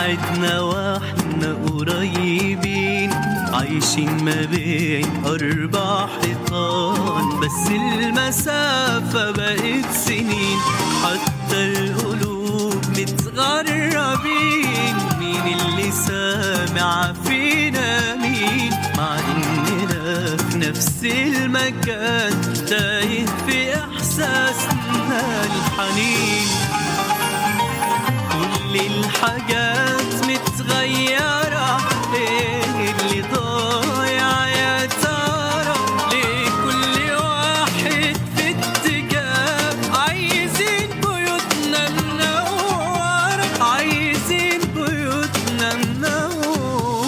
بعدنا واحنا قريبين عايشين ما بين أربع حيطان بس المسافة بقت سنين حتى القلوب متغربين مين اللي سامع فينا مين مع إننا في نفس المكان تايه في إحساسنا الحنين كل الحاجات متغيرة ايه اللي ضايع يا ترى ليه كل واحد في اتجاه عايزين بيوتنا منورة عايزين بيوتنا منورة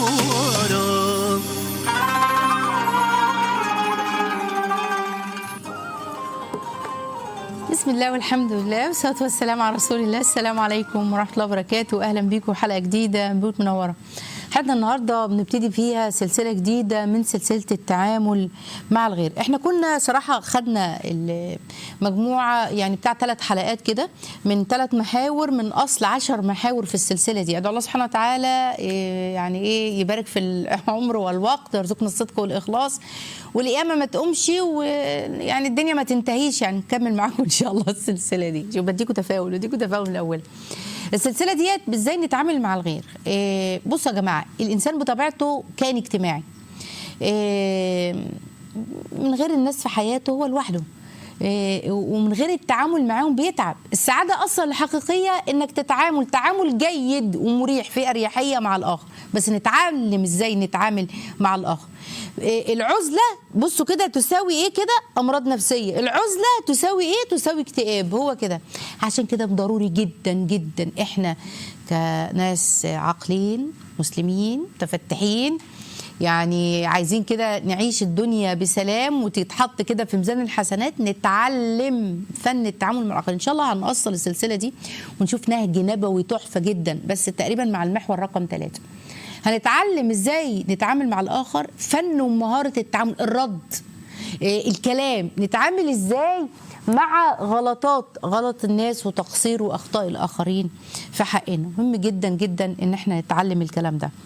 بسم الله والحمد لله والصلاة والسلام على رسول الله السلام عليكم ورحمة الله وبركاته أهلا بيكم حلقة جديدة من بيوت منورة حلقة النهاردة بنبتدي فيها سلسلة جديدة من سلسلة التعامل مع الغير احنا كنا صراحة خدنا المجموعة يعني بتاع ثلاث حلقات كده من ثلاث محاور من أصل عشر محاور في السلسلة دي أدعو الله سبحانه وتعالى إيه، يعني إيه يبارك في العمر والوقت ويرزقنا الصدق والإخلاص والقيامة ما تقومش ويعني الدنيا ما تنتهيش يعني نكمل معاكم إن شاء الله السلسلة دي شوف بديكوا تفاؤل بديكوا تفاؤل من الأول السلسله ديت ازاي نتعامل مع الغير إيه بصوا يا جماعه الانسان بطبيعته كائن اجتماعي إيه من غير الناس في حياته هو لوحده إيه ومن غير التعامل معاهم بيتعب السعاده اصلا الحقيقيه انك تتعامل تعامل جيد ومريح في اريحيه مع الاخر بس نتعلم ازاي نتعامل مع الاخر إيه العزله بصوا كده تساوي ايه كده امراض نفسيه العزله تساوي ايه تساوي اكتئاب هو كده عشان كده ضروري جدا جدا احنا كناس عاقلين مسلمين متفتحين يعني عايزين كده نعيش الدنيا بسلام وتتحط كده في ميزان الحسنات نتعلم فن التعامل مع الاخرين ان شاء الله هنوصل السلسله دي ونشوف نهج نبوي تحفه جدا بس تقريبا مع المحور رقم ثلاثة هنتعلم ازاي نتعامل مع الاخر فن ومهاره التعامل الرد إيه الكلام نتعامل ازاي مع غلطات غلط الناس وتقصير واخطاء الاخرين في حقنا مهم جدا جدا ان احنا نتعلم الكلام ده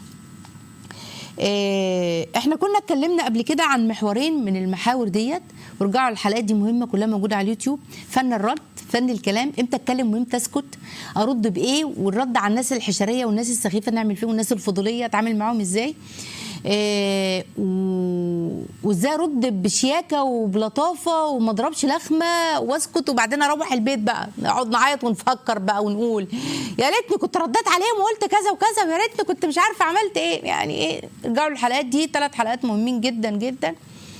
إيه، احنا كنا اتكلمنا قبل كده عن محورين من المحاور ديت ورجعوا الحلقات دي مهمه كلها موجوده على اليوتيوب فن الرد فن الكلام امتى اتكلم وامتى اسكت ارد بايه والرد على الناس الحشريه والناس السخيفه نعمل فيهم والناس الفضوليه اتعامل معاهم ازاي إيه، و- وازاي ارد بشياكه وبلطافه وما اضربش لخمه واسكت وبعدين اروح البيت بقى نقعد نعيط ونفكر بقى ونقول يا ريتني كنت رديت عليهم وقلت كذا وكذا ويا ريتني كنت مش عارفه عملت ايه يعني ايه ارجعوا للحلقات دي ثلاث حلقات مهمين جدا جدا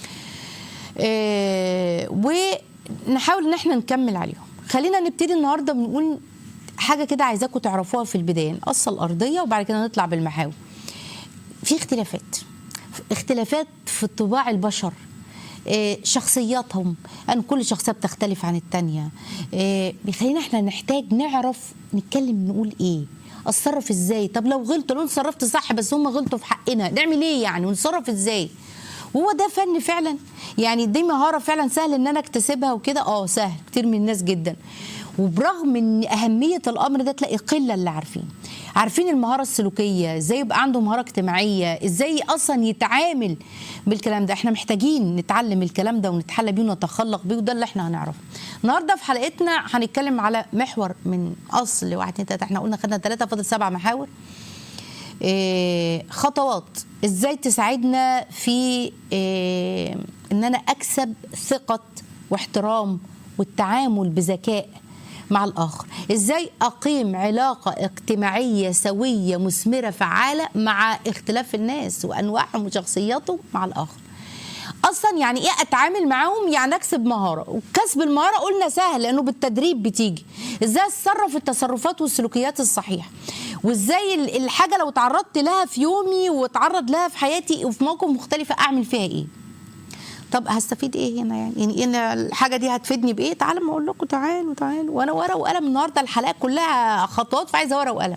إيه ونحاول ان احنا نكمل عليهم خلينا نبتدي النهارده بنقول حاجه كده عايزاكم تعرفوها في البدايه القصه الارضيه وبعد كده نطلع بالمحاور في اختلافات اختلافات في طباع البشر إيه، شخصياتهم ان كل شخصيه بتختلف عن التانية إيه، بيخلينا احنا نحتاج نعرف نتكلم نقول ايه اتصرف ازاي طب لو غلطوا لو اتصرفت صح بس هم غلطوا في حقنا نعمل ايه يعني ونتصرف ازاي وهو ده فن فعلا يعني دي مهاره فعلا سهل ان انا اكتسبها وكده اه سهل كتير من الناس جدا وبرغم ان اهميه الامر ده تلاقي قله اللي عارفين عارفين المهاره السلوكيه ازاي يبقى عنده مهاره اجتماعيه ازاي اصلا يتعامل بالكلام ده احنا محتاجين نتعلم الكلام ده ونتحلى بيه ونتخلق بيه وده اللي احنا هنعرفه النهارده في حلقتنا هنتكلم على محور من اصل واحد اتنين تلاته احنا قلنا خدنا ثلاثه فاضل سبع محاور إيه، خطوات ازاي تساعدنا في إيه، ان انا اكسب ثقه واحترام والتعامل بذكاء مع الاخر ازاي اقيم علاقه اجتماعيه سويه مثمره فعاله مع اختلاف الناس وانواعهم وشخصياتهم مع الاخر اصلا يعني ايه اتعامل معاهم يعني اكسب مهاره وكسب المهاره قلنا سهل لانه بالتدريب بتيجي ازاي اتصرف التصرفات والسلوكيات الصحيحه وازاي ال- الحاجه لو تعرضت لها في يومي واتعرض لها في حياتي وفي مواقف مختلفه اعمل فيها ايه طب هستفيد ايه هنا يعني يعني ان الحاجه دي هتفيدني بايه تعالوا ما اقول لكم تعالوا تعالوا وانا ورقه وقلم النهارده الحلقات كلها خطوات فعايزه ورقه وقلم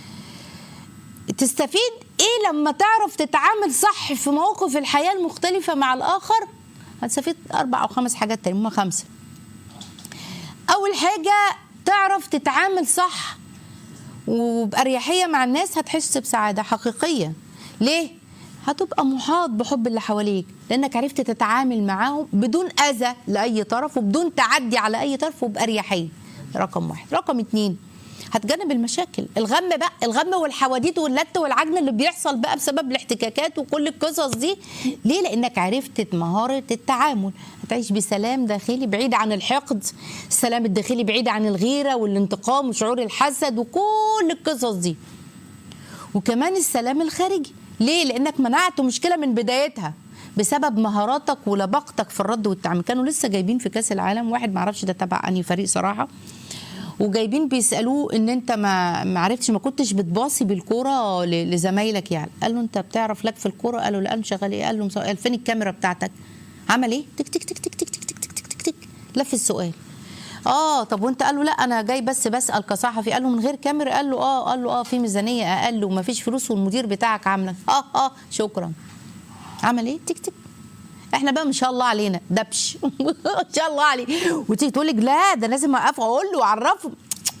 تستفيد ايه لما تعرف تتعامل صح في مواقف الحياه المختلفه مع الاخر هتستفيد اربع او خمس حاجات تانية هما خمسه اول حاجه تعرف تتعامل صح وبأريحية مع الناس هتحس بسعادة حقيقية ليه؟ هتبقى محاط بحب اللي حواليك لأنك عرفت تتعامل معاهم بدون أذى لأي طرف وبدون تعدي على أي طرف وبأريحية رقم واحد رقم اتنين هتجنب المشاكل الغم بقى الغم والحواديت واللت والعجن اللي بيحصل بقى بسبب الاحتكاكات وكل القصص دي ليه لانك عرفت مهاره التعامل هتعيش بسلام داخلي بعيد عن الحقد السلام الداخلي بعيد عن الغيره والانتقام وشعور الحسد وكل القصص دي وكمان السلام الخارجي ليه لانك منعت مشكله من بدايتها بسبب مهاراتك ولباقتك في الرد والتعامل كانوا لسه جايبين في كاس العالم واحد معرفش ده تبع انهي فريق صراحه وجايبين بيسالوه ان انت ما ما عرفتش ما كنتش بتباصي بالكوره ل- لزمايلك يعني قال له انت بتعرف لك في الكوره قال له لا انا شغال ايه قال له مسا- قال فين الكاميرا بتاعتك عمل ايه تك تك تك تك تك تك تك تك تك تك تك لف السؤال اه طب وانت قال له لا انا جاي بس بسال كصحفي قال له من غير كاميرا قال له اه قال له اه في ميزانيه اقل وما فيش فلوس والمدير بتاعك عامله اه اه شكرا عمل ايه تك تك احنا بقى ما شاء الله علينا دبش ما شاء الله عليه وتيجي تقول لك لا ده لازم اوقفه اقول له اعرفه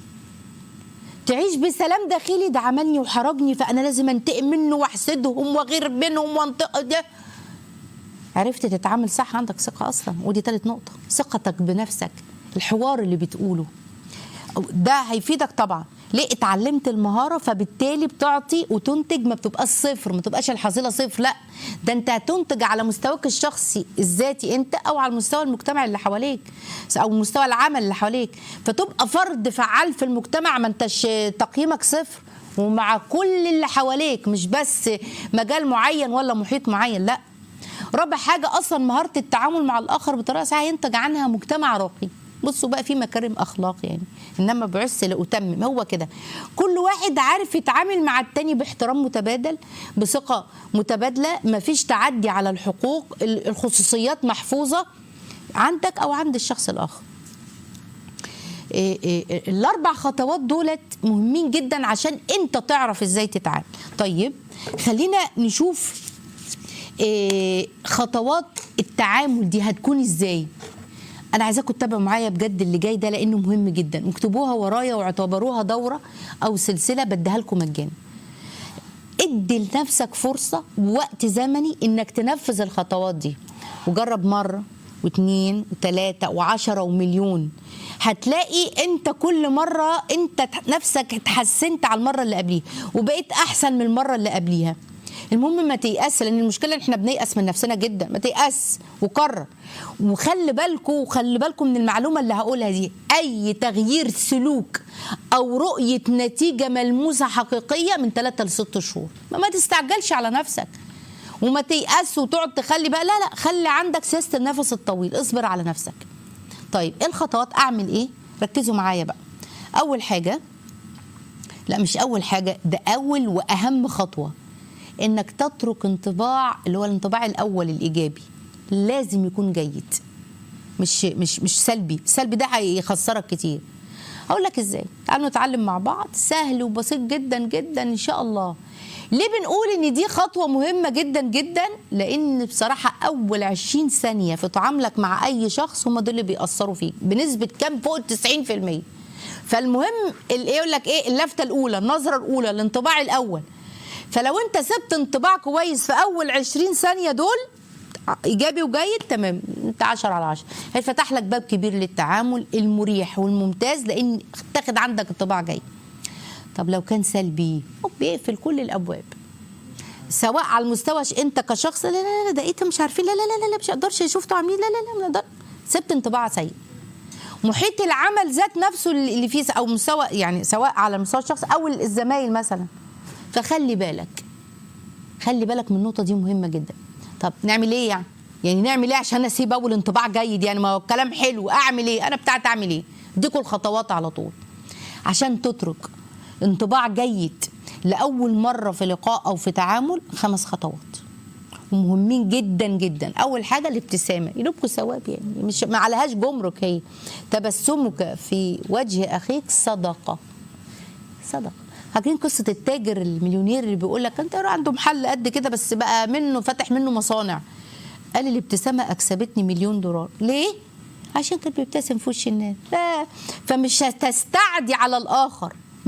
تعيش بسلام داخلي ده عملني وحرجني فانا لازم انتقم منه واحسدهم واغير بينهم وانتقد ده عرفت تتعامل صح عندك ثقه اصلا ودي تالت نقطه ثقتك بنفسك الحوار اللي بتقوله ده هيفيدك طبعا ليه اتعلمت المهاره فبالتالي بتعطي وتنتج ما بتبقاش صفر ما تبقاش الحصيله صفر لا ده انت هتنتج على مستواك الشخصي الذاتي انت او على مستوى المجتمع اللي حواليك او مستوى العمل اللي حواليك فتبقى فرد فعال في المجتمع ما انتش تقييمك صفر ومع كل اللي حواليك مش بس مجال معين ولا محيط معين لا رابع حاجة أصلا مهارة التعامل مع الآخر بطريقة صحيحة ينتج عنها مجتمع راقي بصوا بقى في مكارم أخلاق يعني إنما بعث لأتمم هو كده كل واحد عارف يتعامل مع التاني باحترام متبادل بثقة متبادلة مفيش تعدي على الحقوق ال- الخصوصيات محفوظة عندك أو عند الشخص الآخر إيه إيه الاربع خطوات دولت مهمين جدا عشان انت تعرف ازاي تتعامل طيب خلينا نشوف إيه خطوات التعامل دي هتكون ازاي انا عايزاكم تتابعوا معايا بجد اللي جاي ده لانه مهم جدا واكتبوها ورايا واعتبروها دوره او سلسله بديها لكم مجانا ادي لنفسك فرصه ووقت زمني انك تنفذ الخطوات دي وجرب مره واثنين وثلاثة وعشرة ومليون هتلاقي انت كل مرة انت ت- نفسك اتحسنت على المرة اللي قبليها وبقيت احسن من المرة اللي قبليها المهم ما تيأس لان المشكله ان احنا بنيأس من نفسنا جدا ما تيأس وقرر وخلي بالكم وخلي بالكم من المعلومه اللي هقولها دي اي تغيير سلوك او رؤيه نتيجه ملموسه حقيقيه من 3 ل 6 شهور ما, ما تستعجلش على نفسك وما تيأس وتقعد تخلي بقى لا لا خلي عندك سياسه النفس الطويل اصبر على نفسك طيب ايه الخطوات اعمل ايه ركزوا معايا بقى اول حاجه لا مش اول حاجه ده اول واهم خطوه انك تترك انطباع اللي هو الانطباع الاول الايجابي لازم يكون جيد مش مش مش سلبي السلبي ده هيخسرك كتير هقول لك ازاي تعالوا نتعلم مع بعض سهل وبسيط جدا جدا ان شاء الله ليه بنقول ان دي خطوه مهمه جدا جدا لان بصراحه اول 20 ثانيه في تعاملك مع اي شخص هم دول اللي بيأثروا فيك بنسبه كام فوق ال 90% فالمهم الايه يقول لك ايه اللفته الاولى النظره الاولى الانطباع الاول فلو انت سبت انطباع كويس في اول 20 ثانيه دول ايجابي وجيد تمام انت 10 على 10 هيفتح لك باب كبير للتعامل المريح والممتاز لان تاخد عندك انطباع جيد طب لو كان سلبي هو بيقفل كل الابواب سواء على المستوى ش- انت كشخص لا لا لا ده ايه ده مش عارفين لا لا لا لا, لا مش هقدرش شفتوا عاملين لا لا لا ما نقدر سبت انطباع سيء محيط العمل ذات نفسه اللي فيه او مستوى يعني سواء على مستوى الشخص او الزمايل مثلا فخلي بالك خلي بالك من النقطه دي مهمه جدا طب نعمل ايه يعني يعني نعمل ايه عشان اسيب اول انطباع جيد يعني ما هو الكلام حلو اعمل ايه انا بتاعت اعمل ايه اديكوا الخطوات على طول عشان تترك انطباع جيد لاول مره في لقاء او في تعامل خمس خطوات ومهمين جدا جدا اول حاجه الابتسامه ينوبكوا ثواب يعني مش ما عليهاش جمرك هي تبسمك في وجه اخيك صدقه صدقه فاكرين قصه التاجر المليونير اللي بيقول لك انت عنده محل قد كده بس بقى منه فتح منه مصانع قال الابتسامه اكسبتني مليون دولار ليه عشان كان بيبتسم في وش الناس لا فمش هتستعدي على الاخر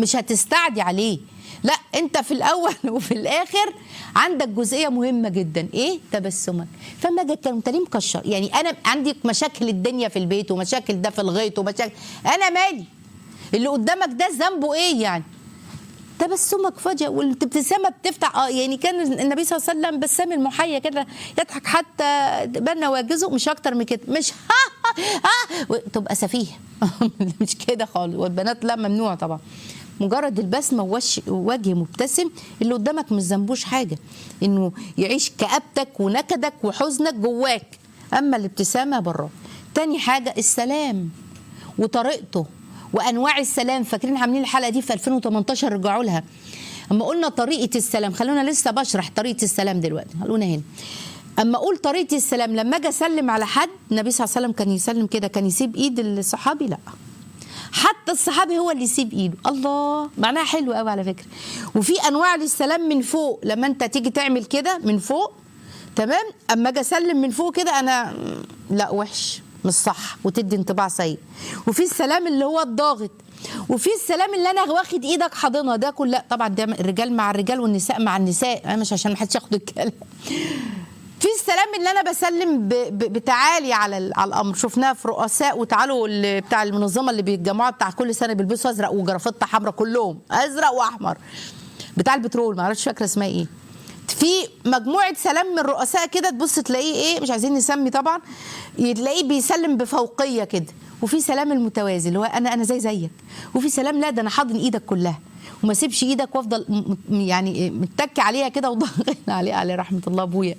مش هتستعدي عليه لا انت في الاول وفي الاخر عندك جزئيه مهمه جدا ايه تبسمك فما اجي اتكلم انت ليه مكشر يعني انا عندي مشاكل الدنيا في البيت ومشاكل ده في الغيط ومشاكل انا مالي اللي قدامك ده ذنبه ايه يعني تبسمك فجأة والابتسامة بتفتح اه يعني كان النبي صلى الله عليه وسلم بسام المحيا كده يضحك حتى بان واجزه مش اكتر من كده مش ها ها ها تبقى سفيه مش كده خالص والبنات لا ممنوع طبعا مجرد البسمة ووش وجه مبتسم اللي قدامك مش ذنبوش حاجة انه يعيش كآبتك ونكدك وحزنك جواك اما الابتسامة بره تاني حاجة السلام وطريقته وانواع السلام فاكرين عاملين الحلقه دي في 2018 رجعوا لها اما قلنا طريقه السلام خلونا لسه بشرح طريقه السلام دلوقتي خلونا هنا اما اقول طريقه السلام لما اجي اسلم على حد النبي صلى الله عليه وسلم كان يسلم كده كان يسيب ايد الصحابي لا حتى الصحابي هو اللي يسيب ايده الله معناها حلو قوي على فكره وفي انواع للسلام من فوق لما انت تيجي تعمل كده من فوق تمام اما اجي اسلم من فوق كده انا لا وحش مش صح وتدي انطباع سيء وفي السلام اللي هو الضاغط وفي السلام اللي انا واخد ايدك حاضنه ده كل لا طبعا ده الرجال مع الرجال والنساء مع النساء أنا مش عشان ما حدش ياخد الكلام في السلام اللي انا بسلم ب... ب... بتعالي على ال... على الامر شفناها في رؤساء وتعالوا اللي بتاع المنظمه اللي بيتجمعوا بتاع كل سنه بيلبسوا ازرق وجرافطه حمراء كلهم ازرق واحمر بتاع البترول ما اعرفش فاكره اسمها ايه في مجموعه سلام من الرؤساء كده تبص تلاقيه ايه مش عايزين نسمي طبعا تلاقيه بيسلم بفوقيه كده وفي سلام المتوازي اللي هو انا انا زي زيك وفي سلام لا ده انا حاضن ايدك كلها وما سيبش ايدك وافضل م- م- يعني متك عليها كده وضغط عليه عليه رحمه الله ابويا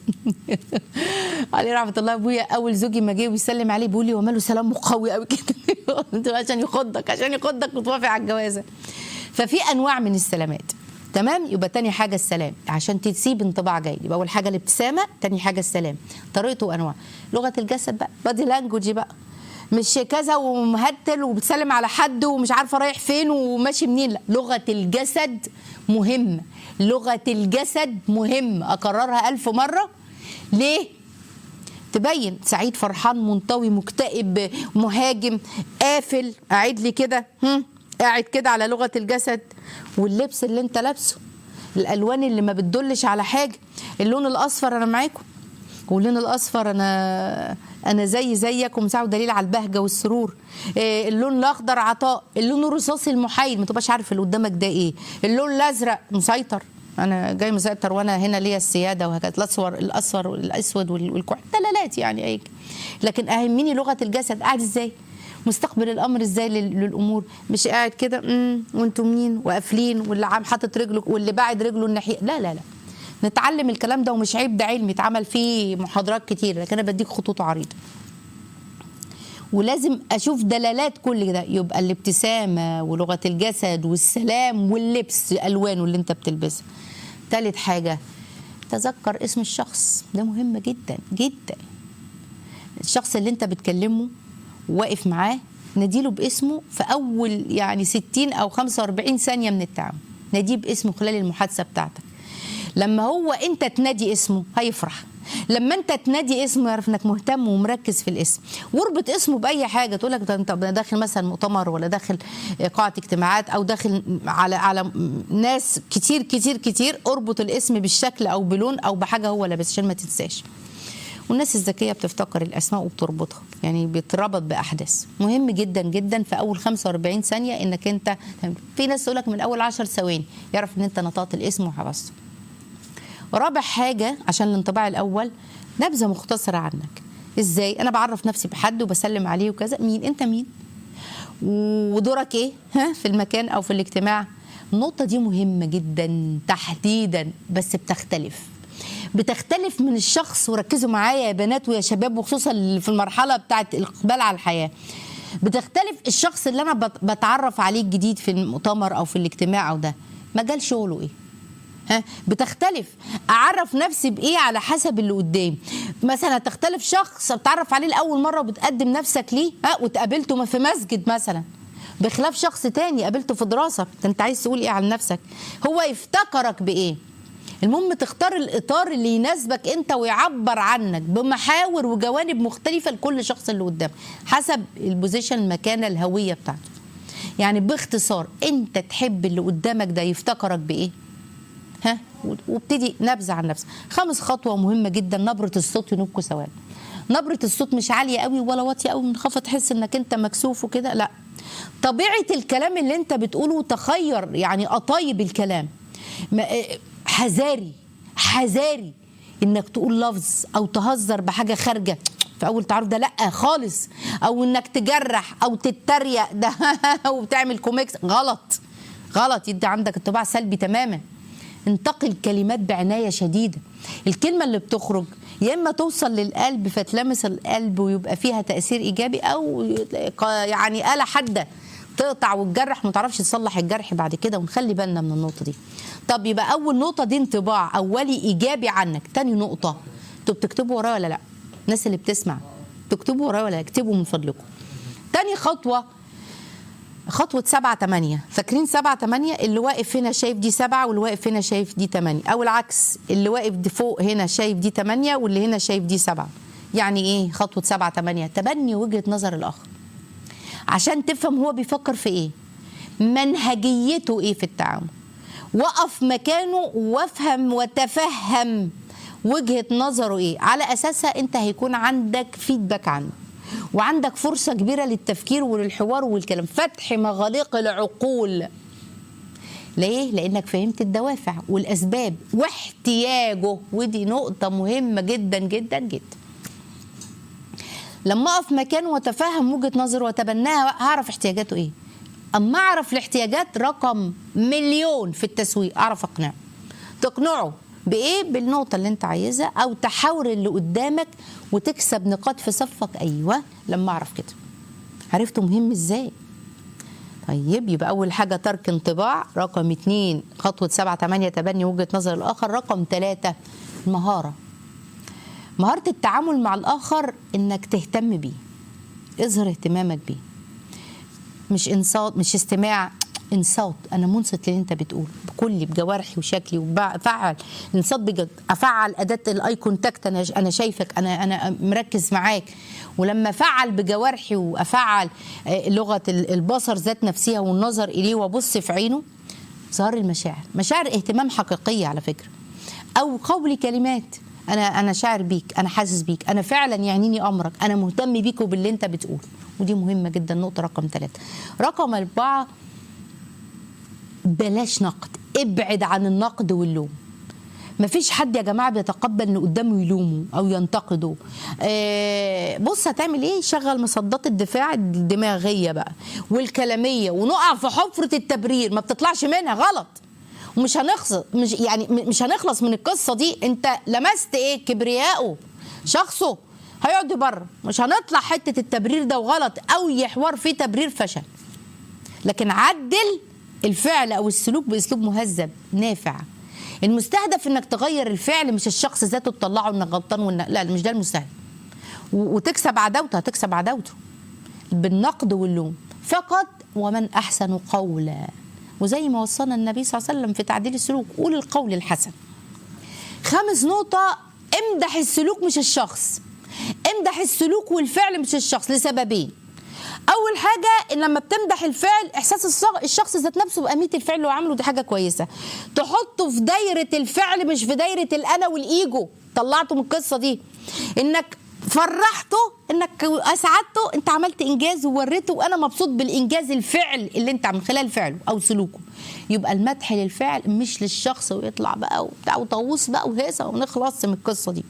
عليه رحمه الله ابويا اول زوجي ما جه ويسلم عليه بيقول لي وماله سلام قوي قوي كده عشان يخضك عشان يخضك وتوافق على الجوازه ففي انواع من السلامات تمام يبقى تاني حاجه السلام عشان تسيب انطباع جيد يبقى اول حاجه الابتسامه تاني حاجه السلام طريقته وانواع لغه الجسد بقى بادي لانجوج بقى مش كذا ومهتل وبتسلم على حد ومش عارفه رايح فين وماشي منين لا لغه الجسد مهمه لغه الجسد مهم اكررها ألف مره ليه تبين سعيد فرحان منطوي مكتئب مهاجم قافل قاعد لي كده هم؟ قاعد كده على لغه الجسد واللبس اللي انت لابسه الالوان اللي ما بتدلش على حاجه اللون الاصفر انا معاكم واللون الاصفر انا انا زي زيك ومساعد دليل على البهجه والسرور إيه اللون الاخضر عطاء اللون الرصاصي المحايد ما تبقاش عارف اللي قدامك ده ايه اللون الازرق مسيطر انا جاي مسيطر وانا هنا ليا السياده وهكذا الاصفر الاصفر والاسود والكحل دلالات يعني اي لكن اهمني لغه الجسد قاعد ازاي مستقبل الامر ازاي لل- للامور مش قاعد كده "أمم، وانتم مين وقافلين واللي عم حاطط رجله واللي باعد رجله الناحيه لا لا لا نتعلم الكلام ده ومش عيب ده علم اتعمل فيه محاضرات كتير لكن انا بديك خطوط عريضه ولازم اشوف دلالات كل ده يبقى الابتسامه ولغه الجسد والسلام واللبس الوانه اللي انت بتلبسها تالت حاجه تذكر اسم الشخص ده مهم جدا جدا الشخص اللي انت بتكلمه واقف معاه ناديله باسمه في اول يعني 60 او 45 ثانيه من التعامل ناديه باسمه خلال المحادثه بتاعتك لما هو انت تنادي اسمه هيفرح لما انت تنادي اسمه يعرف انك مهتم ومركز في الاسم واربط اسمه باي حاجه تقول لك ده انت داخل مثلا مؤتمر ولا داخل قاعه اجتماعات او داخل على على ناس كتير كتير كتير اربط الاسم بالشكل او بلون او بحاجه هو لابس عشان ما تنساش والناس الذكيه بتفتكر الاسماء وبتربطها يعني بيتربط باحداث مهم جدا جدا في اول 45 ثانيه انك انت في ناس تقول لك من اول 10 ثواني يعرف ان انت نطقت الاسم وحفظته رابع حاجه عشان الانطباع الاول نبذه مختصره عنك ازاي انا بعرف نفسي بحد وبسلم عليه وكذا مين انت مين ودورك ايه ها في المكان او في الاجتماع النقطه دي مهمه جدا تحديدا بس بتختلف بتختلف من الشخص وركزوا معايا يا بنات ويا شباب وخصوصا اللي في المرحله بتاعه الاقبال على الحياه بتختلف الشخص اللي انا بت- بتعرف عليه الجديد في المؤتمر او في الاجتماع او ده مجال شغله ايه ها بتختلف اعرف نفسي بايه على حسب اللي قدامي مثلا تختلف شخص بتعرف عليه لاول مره وبتقدم نفسك ليه ها وتقابلته في مسجد مثلا بخلاف شخص تاني قابلته في دراسه ده انت عايز تقول ايه عن نفسك هو يفتكرك بايه المهم تختار الاطار اللي يناسبك انت ويعبر عنك بمحاور وجوانب مختلفه لكل شخص اللي قدامك حسب البوزيشن المكانه الهويه بتاعته يعني باختصار انت تحب اللي قدامك ده يفتكرك بايه ها وابتدي نبذه عن نفسك خامس خطوه مهمه جدا نبره الصوت ينوبكوا سواد نبره الصوت مش عاليه قوي ولا واطيه قوي منخفض تحس انك انت مكسوف وكده لا طبيعه الكلام اللي انت بتقوله تخير يعني اطايب الكلام ما- آه، حذاري حذاري انك تقول لفظ او تهزر بحاجه خارجه في اول تعارف ده لا خالص او انك تجرح او تتريق ده وبتعمل كوميكس غلط غلط يدي عندك انطباع سلبي تماما انتقي الكلمات بعنايه شديده الكلمه اللي بتخرج يا اما توصل للقلب فتلمس القلب ويبقى فيها تاثير ايجابي او يعني اله حاده تقطع وتجرح ما تعرفش تصلح الجرح بعد كده ونخلي بالنا من النقطه دي طب يبقى اول نقطه دي انطباع اولي ايجابي عنك تاني نقطه انتوا بتكتبوا ورايا ولا لا الناس اللي بتسمع تكتبوا ورايا ولا لا اكتبوا من فضلكم تاني خطوه خطوة سبعة تمانية فاكرين سبعة تمانية اللي واقف هنا شايف دي سبعة واللي واقف هنا شايف دي تمانية أو العكس اللي واقف دي فوق هنا شايف دي تمانية واللي هنا شايف دي سبعة يعني إيه خطوة سبعة تمانية تبني وجهة نظر الآخر عشان تفهم هو بيفكر في إيه منهجيته إيه في التعامل وقف مكانه وافهم وتفهم وجهة نظره إيه على أساسها أنت هيكون عندك فيدباك عنه وعندك فرصة كبيرة للتفكير وللحوار والكلام فتح مغاليق العقول ليه؟ لأنك فهمت الدوافع والأسباب واحتياجه ودي نقطة مهمة جدا جدا جدا لما أقف مكانه وأتفهم وجهة نظره وأتبناها هعرف احتياجاته إيه أما أعرف الاحتياجات رقم مليون في التسويق أعرف أقنعه تقنعه بايه بالنقطه اللي انت عايزها او تحاور اللي قدامك وتكسب نقاط في صفك ايوه لما اعرف كده عرفتوا مهم ازاي طيب يبقى اول حاجه ترك انطباع رقم اتنين خطوه سبعة تمانية تبني وجهه نظر الاخر رقم ثلاثة المهاره مهاره التعامل مع الاخر انك تهتم بيه اظهر اهتمامك بيه مش انصات مش استماع انصات انا منصت للي انت بتقوله بكلي بجوارحي وشكلي وبفعل انصات بجد افعل اداه الاي كونتاكت انا انا شايفك انا انا مركز معاك ولما افعل بجوارحي وافعل آه، لغه ال- البصر ذات نفسها والنظر اليه وابص في عينه ظهر المشاعر مشاعر اهتمام حقيقيه على فكره او قولي كلمات انا انا شاعر بيك انا حاسس بيك انا فعلا يعنيني امرك انا مهتم بيك وباللي انت بتقوله ودي مهمه جدا نقطه رقم ثلاثة رقم أربعة بلاش نقد ابعد عن النقد واللوم مفيش حد يا جماعه بيتقبل ان قدامه يلومه او ينتقده آه بص هتعمل ايه شغل مصدات الدفاع الدماغيه بقى والكلاميه ونقع في حفره التبرير ما بتطلعش منها غلط ومش هنخلص مش يعني م- مش هنخلص من القصه دي انت لمست ايه كبرياءه شخصه هيقعد بره مش هنطلع حته التبرير ده وغلط اي حوار فيه تبرير فشل لكن عدل الفعل او السلوك باسلوب مهذب نافع المستهدف انك تغير الفعل مش الشخص ذاته تطلعه انك غلطان وإنك لا مش ده المستهدف و- وتكسب عداوته هتكسب عداوته بالنقد واللوم فقط ومن احسن قولا وزي ما وصانا النبي صلى الله عليه وسلم في تعديل السلوك قول القول الحسن خامس نقطة امدح السلوك مش الشخص امدح السلوك والفعل مش الشخص لسببين اول حاجه ان لما بتمدح الفعل احساس الصغ... الشخص ذات نفسه باهميه الفعل اللي هو عامله دي حاجه كويسه تحطه في دايره الفعل مش في دايره الانا والايجو طلعته من القصه دي انك فرحته انك اسعدته انت عملت انجاز ووريته وانا مبسوط بالانجاز الفعل اللي انت من خلال فعله او سلوكه يبقى المدح للفعل مش للشخص ويطلع بقى وبتاع وطاووس بقى وهيصه ونخلص من القصه دي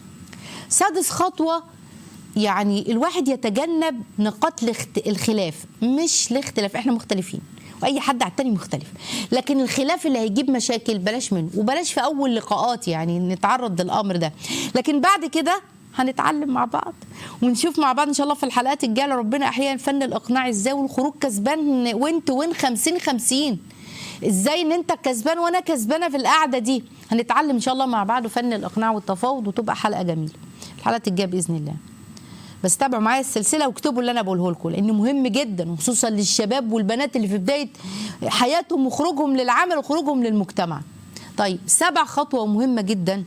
سادس خطوه يعني الواحد يتجنب نقاط الاخت- الخلاف مش الاختلاف احنا مختلفين واي حد على التاني مختلف لكن الخلاف اللي هيجيب مشاكل بلاش منه وبلاش في اول لقاءات يعني نتعرض للامر ده لكن بعد كده هنتعلم مع بعض ونشوف مع بعض ان شاء الله في الحلقات الجايه ربنا احيانا فن الاقناع ازاي والخروج كسبان وانت وين 50 50 ازاي ان انت كسبان وانا كسبانه في القعده دي هنتعلم ان شاء الله مع بعض فن الاقناع والتفاوض وتبقى حلقه جميله الحلقات الجايه باذن الله بس تابعوا معايا السلسله واكتبوا اللي انا بقوله لكم لانه مهم جدا وخصوصا للشباب والبنات اللي في بدايه حياتهم وخروجهم للعمل وخروجهم للمجتمع. طيب سبع خطوه مهمه جدا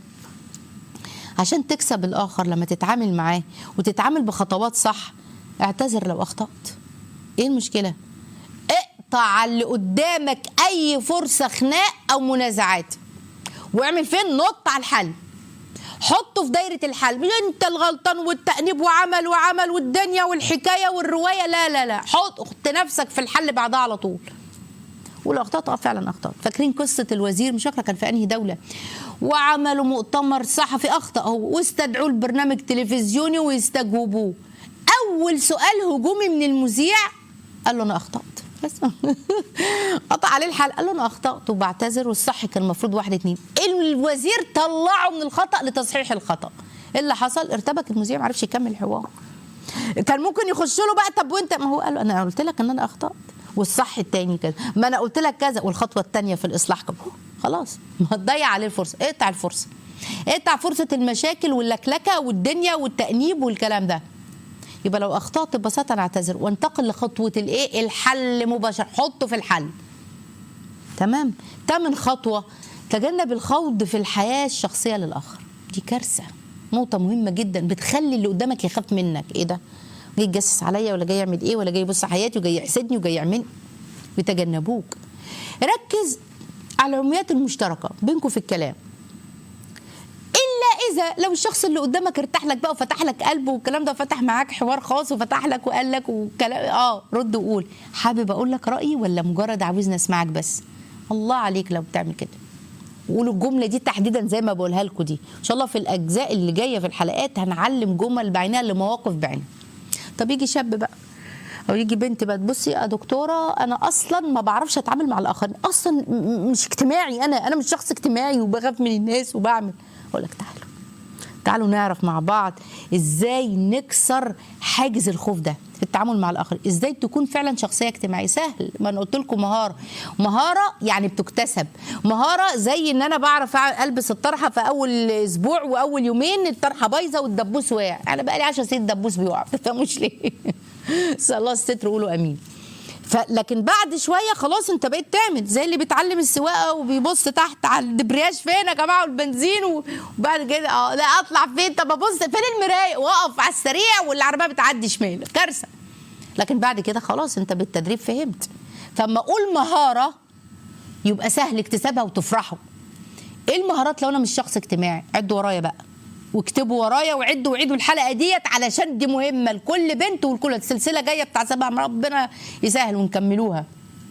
عشان تكسب الاخر لما تتعامل معاه وتتعامل بخطوات صح اعتذر لو اخطات. ايه المشكله؟ إيه اقطع اللي قدامك اي فرصه خناق او منازعات واعمل فين نط على الحل حطه في دايره الحل مش انت الغلطان والتانيب وعمل وعمل والدنيا والحكايه والروايه لا لا لا حط حط نفسك في الحل بعدها على طول ولو اخطات اه فعلا اخطات فاكرين قصه الوزير مش فاكره كان في انهي دوله وعملوا مؤتمر صحفي اخطا هو واستدعوه لبرنامج تلفزيوني ويستجوبوه اول سؤال هجومي من المذيع قال له انا اخطات بس قطع عليه الحلقه قال له انا اخطات وبعتذر والصح كان المفروض واحد اتنين الوزير طلعه من الخطا لتصحيح الخطا ايه اللي حصل ارتبك المذيع ما عرفش يكمل الحوار كان ممكن يخش له بقى طب وانت ما هو قال له انا قلت لك ان انا اخطات والصح التاني كذا ما انا قلت لك كذا والخطوه التانيه في الاصلاح كده خلاص ما تضيع عليه الفرصه اقطع الفرصه اقطع فرصه المشاكل واللكلكه والدنيا والتانيب والكلام ده يبقى لو اخطات ببساطه انا اعتذر وانتقل لخطوه الايه الحل مباشر حطه في الحل تمام تامن خطوه تجنب الخوض في الحياه الشخصيه للاخر دي كارثه نقطه مهمه جدا بتخلي اللي قدامك يخاف منك ايه ده جاي يتجسس عليا ولا جاي يعمل ايه ولا جاي يبص على حياتي وجاي يحسدني وجاي يعمل بيتجنبوك ركز على العميات المشتركه بينكم في الكلام الا اذا لو الشخص اللي قدامك ارتاح لك بقى وفتح لك قلبه والكلام ده وفتح معاك حوار خاص وفتح لك وقال لك وكلام اه رد وقول حابب اقول لك رايي ولا مجرد عاوزني اسمعك بس الله عليك لو بتعمل كده وقولوا الجمله دي تحديدا زي ما بقولها لكم دي ان شاء الله في الاجزاء اللي جايه في الحلقات هنعلم جمل بعينها لمواقف بعينها طب يجي شاب بقى او يجي بنت بقى تبصي يا دكتوره انا اصلا ما بعرفش اتعامل مع الاخرين اصلا م- مش اجتماعي انا انا مش شخص اجتماعي وبخاف من الناس وبعمل اقول لك تعالوا تعالوا نعرف مع بعض ازاي نكسر حاجز الخوف ده في التعامل مع الاخرين ازاي تكون فعلا شخصيه اجتماعيه سهل ما انا قلت لكم مهاره مهاره يعني بتكتسب مهاره زي ان انا بعرف أع- البس الطرحه في اول اسبوع واول يومين الطرحه بايظه والدبوس واقع انا بقى لي 10 سنين الدبوس بيقع ما تفهموش ليه بس الله الستر قولوا امين فلكن بعد شويه خلاص انت بقيت تعمل زي اللي بيتعلم السواقه وبيبص تحت على الدبرياج فين يا جماعه والبنزين و- وبعد كده اه لا اطلع فين طب ابص فين المرايه واقف على السريع والعربيه بتعدي شمال كارثه لكن بعد كده خلاص انت بالتدريب فهمت فاما اقول مهاره يبقى سهل اكتسابها وتفرحوا ايه المهارات لو انا مش شخص اجتماعي عدوا ورايا بقى واكتبوا ورايا وعدوا وعيدوا الحلقه ديت علشان دي مهمه لكل بنت ولكل السلسله جايه بتاع سبع ربنا يسهل ونكملوها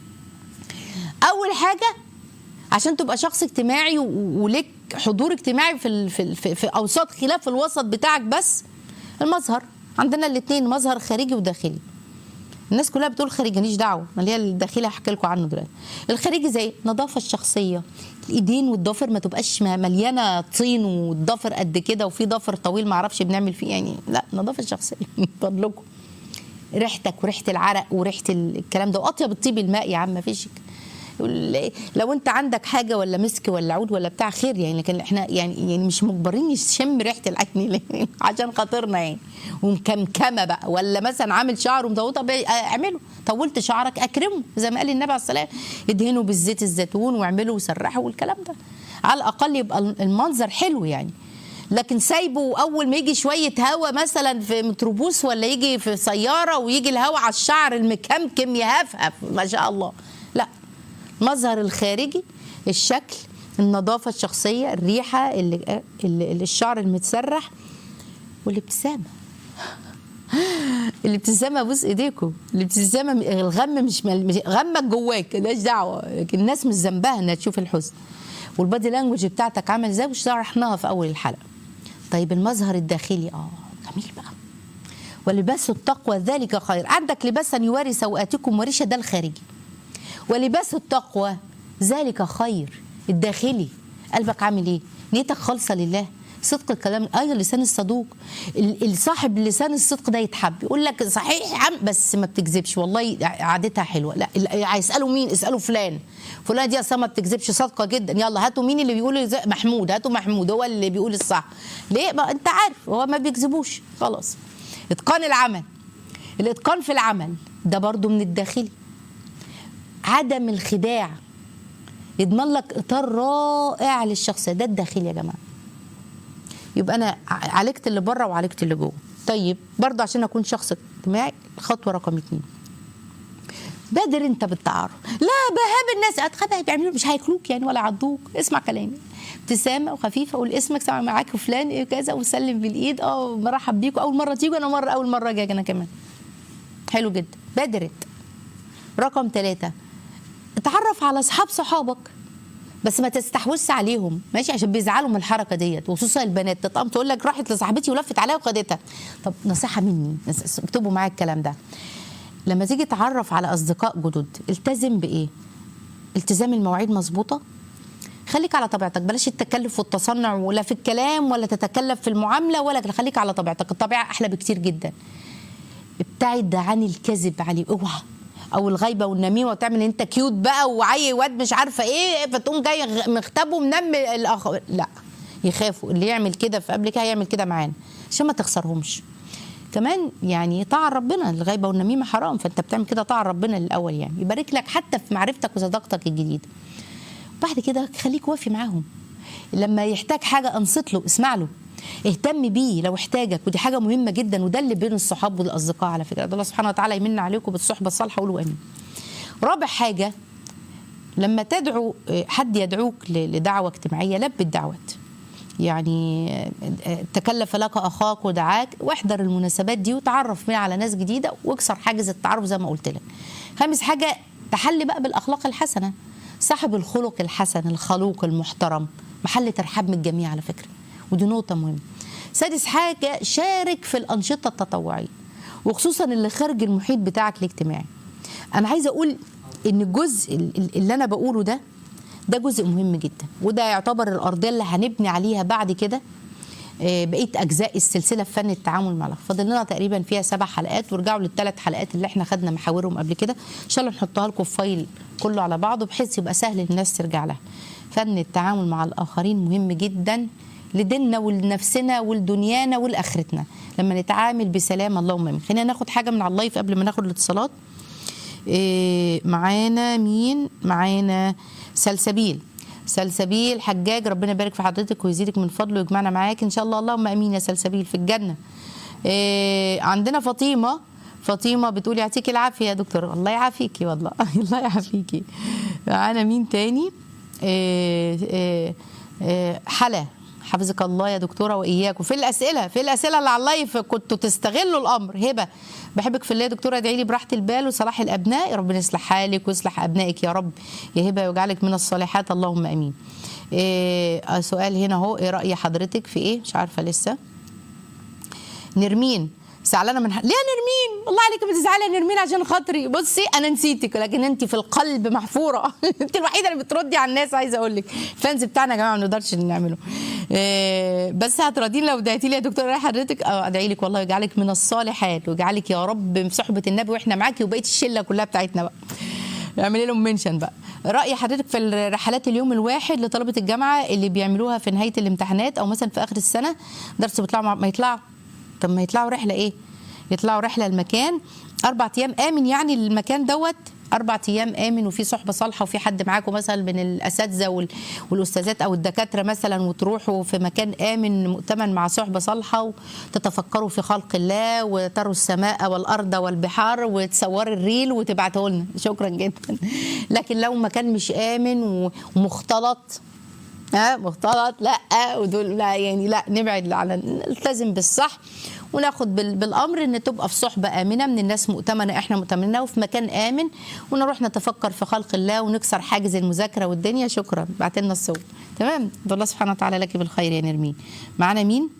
اول حاجه عشان تبقى شخص اجتماعي و- وليك حضور اجتماعي في ال- في ال- في, في اوساط خلاف الوسط بتاعك بس المظهر عندنا الاثنين مظهر خارجي وداخلي الناس كلها بتقول خارجي ماليش دعوه ما اللي هي الداخلي هحكي لكم عنه دلوقتي الخارجي زي النظافه الشخصيه الايدين والضفر ما تبقاش م- مليانه طين والضفر قد كده وفي ضفر طويل ما اعرفش بنعمل فيه يعني لا النظافه الشخصيه من فضلكم ريحتك وريحه العرق وريحه ال- الكلام ده واطيب الطيب الماء يا عم مفيش يقول لو انت عندك حاجه ولا مسك ولا عود ولا بتاع خير يعني لكن احنا يعني يعني مش مجبرين نشم ريحه العين ليه؟ عشان خاطرنا يعني ومكمكمه بقى ولا مثلا عامل شعر ومطول طب اعمله طولت شعرك اكرمه زي ما قال النبي عليه الصلاه ادهنه بالزيت الزيتون واعمله وسرحه والكلام ده على الاقل يبقى المنظر حلو يعني لكن سايبه اول ما يجي شويه هوا مثلا في متروبوس ولا يجي في سياره ويجي الهوا على الشعر المكمكم يهفهف ما شاء الله لا المظهر الخارجي الشكل النظافه الشخصيه الريحه اللي اللي اللي الشعر المتسرح والابتسامه الابتسامه بص ايديكم الابتسامه م- الغم مش مل- مش- غمك جواك مالهاش دعوه لكن الناس مش ذنبها انها تشوف الحزن والبادي لانجوج بتاعتك عامل ازاي وشرحناها في اول الحلقه طيب المظهر الداخلي اه جميل بقى ولباس التقوى ذلك خير عندك لباسا يواري سوءاتكم وريشه ده الخارجي ولباس التقوى ذلك خير الداخلي قلبك عامل ايه نيتك خالصه لله صدق الكلام ايوه اللسان الصدوق ال- الصاحب لسان الصدق ده يتحب يقول لك صحيح يا عم بس ما بتكذبش والله عادتها حلوه لا ال- هيسالوا مين اسالوا فلان فلان دي اصلا ما بتكذبش صادقه جدا يلا هاتوا مين اللي بيقول زي- محمود هاتوا محمود هو اللي بيقول الصح ليه ما انت عارف هو ما بيكذبوش خلاص اتقان العمل الاتقان في العمل ده برضو من الداخلي عدم الخداع يضمن لك اطار رائع للشخصيه ده الداخلي يا جماعه يبقى انا ع- عالجت اللي بره وعالجت اللي جوه طيب برضه عشان اكون شخص اجتماعي خطوه رقم اتنين بادر انت بالتعارف لا بهاب الناس اتخبى بيعملوا مش هياكلوك يعني ولا يعضوك اسمع كلامي ابتسامه وخفيفه قول اسمك سامع معاك فلان إيه كذا وسلم بالايد اه مرحب بيكم اول مره تيجوا انا مره اول مره اجي انا كمان حلو جدا بادر انت رقم ثلاثة اتعرف على اصحاب صحابك بس ما تستحوذش عليهم ماشي عشان بيزعلوا من الحركه ديت وخصوصا البنات تقوم تقول لك راحت لصاحبتي ولفت عليها وخدتها طب نصيحه مني نس- اكتبوا معايا الكلام ده لما تيجي تعرف على اصدقاء جدد التزم بايه التزام المواعيد مظبوطه خليك على طبيعتك بلاش التكلف والتصنع ولا في الكلام ولا تتكلف في المعامله ولا خليك على طبيعتك الطبيعه احلى بكتير جدا ابتعد عن الكذب عليه اوعى او الغيبه والنميمه وتعمل انت كيوت بقى وعي واد مش عارفه ايه فتقوم جاي غ- مغتابه ومنم الاخر لا يخافوا اللي يعمل كده في قبل كده هيعمل كده معانا عشان ما تخسرهمش كمان يعني طاعة ربنا الغيبة والنميمة حرام فانت بتعمل كده طاعة ربنا الأول يعني يبارك لك حتى في معرفتك وصداقتك الجديدة بعد كده خليك وافي معاهم لما يحتاج حاجة أنصت له اسمع له اهتم بيه لو احتاجك ودي حاجة مهمة جدا وده اللي بين الصحاب والأصدقاء على فكرة ده الله سبحانه وتعالى يمن عليكم بالصحبة الصالحة قولوا آمين رابع حاجة لما تدعو حد يدعوك ل- لدعوة اجتماعية لبي الدعوات يعني تكلف لك اخاك ودعاك واحضر المناسبات دي وتعرف منها على ناس جديده واكسر حاجز التعارف زي ما قلت لك. خامس حاجه تحلي بقى بالاخلاق الحسنه. صاحب الخلق الحسن الخلوق المحترم محل ترحاب من الجميع على فكره ودي نقطه مهمه. سادس حاجه شارك في الانشطه التطوعيه وخصوصا اللي خارج المحيط بتاعك الاجتماعي. انا عايزه اقول ان الجزء اللي انا بقوله ده ده جزء مهم جدا وده يعتبر الارضيه اللي هنبني عليها بعد كده آه، بقيه اجزاء السلسله في فن التعامل مع الاخر فاضل لنا تقريبا فيها سبع حلقات وارجعوا للثلاث حلقات اللي احنا خدنا محاورهم قبل كده ان شاء الله نحطها لكم في فايل كله على بعضه بحيث يبقى سهل الناس ترجع لها فن التعامل مع الاخرين مهم جدا لديننا ولنفسنا ولدنيانا ولاخرتنا لما نتعامل بسلام اللهم امين خلينا ناخد حاجه من على اللايف قبل ما ناخد الاتصالات إيه، معانا مين معانا سلسبيل سلسبيل حجاج ربنا يبارك في حضرتك ويزيدك من فضله ويجمعنا معاك ان شاء الله اللهم امين يا سلسبيل في الجنه إيه، عندنا فاطمه فاطمه بتقول يعطيك العافيه يا دكتور الله يعافيكي والله الله يعافيكي معانا مين تاني إيه، إيه، إيه، حلا حفظك الله يا دكتوره واياكم في الاسئله في الاسئله اللي على اللايف كنتوا تستغلوا الامر هبه بحبك في الله يا دكتوره ادعي لي براحه البال وصلاح الابناء ربنا يصلح حالك ويصلح ابنائك يا رب يا هبه ويجعلك من الصالحات اللهم امين إيه سؤال هنا اهو ايه راي حضرتك في ايه مش عارفه لسه نرمين زعلانه من ح... ليه يا نرمين والله عليك ما تزعلي يا نرمين عشان خاطري بصي انا نسيتك لكن انت في القلب محفوره انت الوحيده اللي بتردي على الناس عايزه اقول لك الفانز بتاعنا يا جماعه ما نقدرش نعمله إيه بس هتراضيني لو ادعيتي لي يا دكتوره رايح حضرتك اه ادعي لك والله يجعلك من الصالحات ويجعلك يا رب في صحبه النبي واحنا معاكي وبقيه الشله كلها بتاعتنا بقى اعملي لهم منشن بقى راي حضرتك في الرحلات اليوم الواحد لطلبه الجامعه اللي بيعملوها في نهايه الامتحانات او مثلا في اخر السنه درس بيطلعوا مع- ما يطلعوا طب ما يطلعوا رحله ايه يطلعوا رحله المكان اربع ايام امن يعني المكان دوت اربع ايام امن وفي صحبه صالحه وفي حد معاكم مثلا من الاساتذه وال- والاستاذات او الدكاتره مثلا وتروحوا في مكان امن مؤتمن مع صحبه صالحه وتتفكروا في خلق الله وتروا السماء والارض والبحار وتصوروا الريل وتبعته لنا شكرا جدا لكن لو مكان مش امن و- ومختلط ها مختلط لا ودول لا يعني لا نبعد على نلتزم بالصح وناخد بال- بالامر ان تبقى في صحبه امنه من الناس مؤتمنه احنا مؤتمنه وفي مكان امن ونروح نتفكر في خلق الله ونكسر حاجز المذاكره والدنيا شكرا بعت لنا الصور تمام ده الله سبحانه وتعالى لك بالخير يا نرمين معانا مين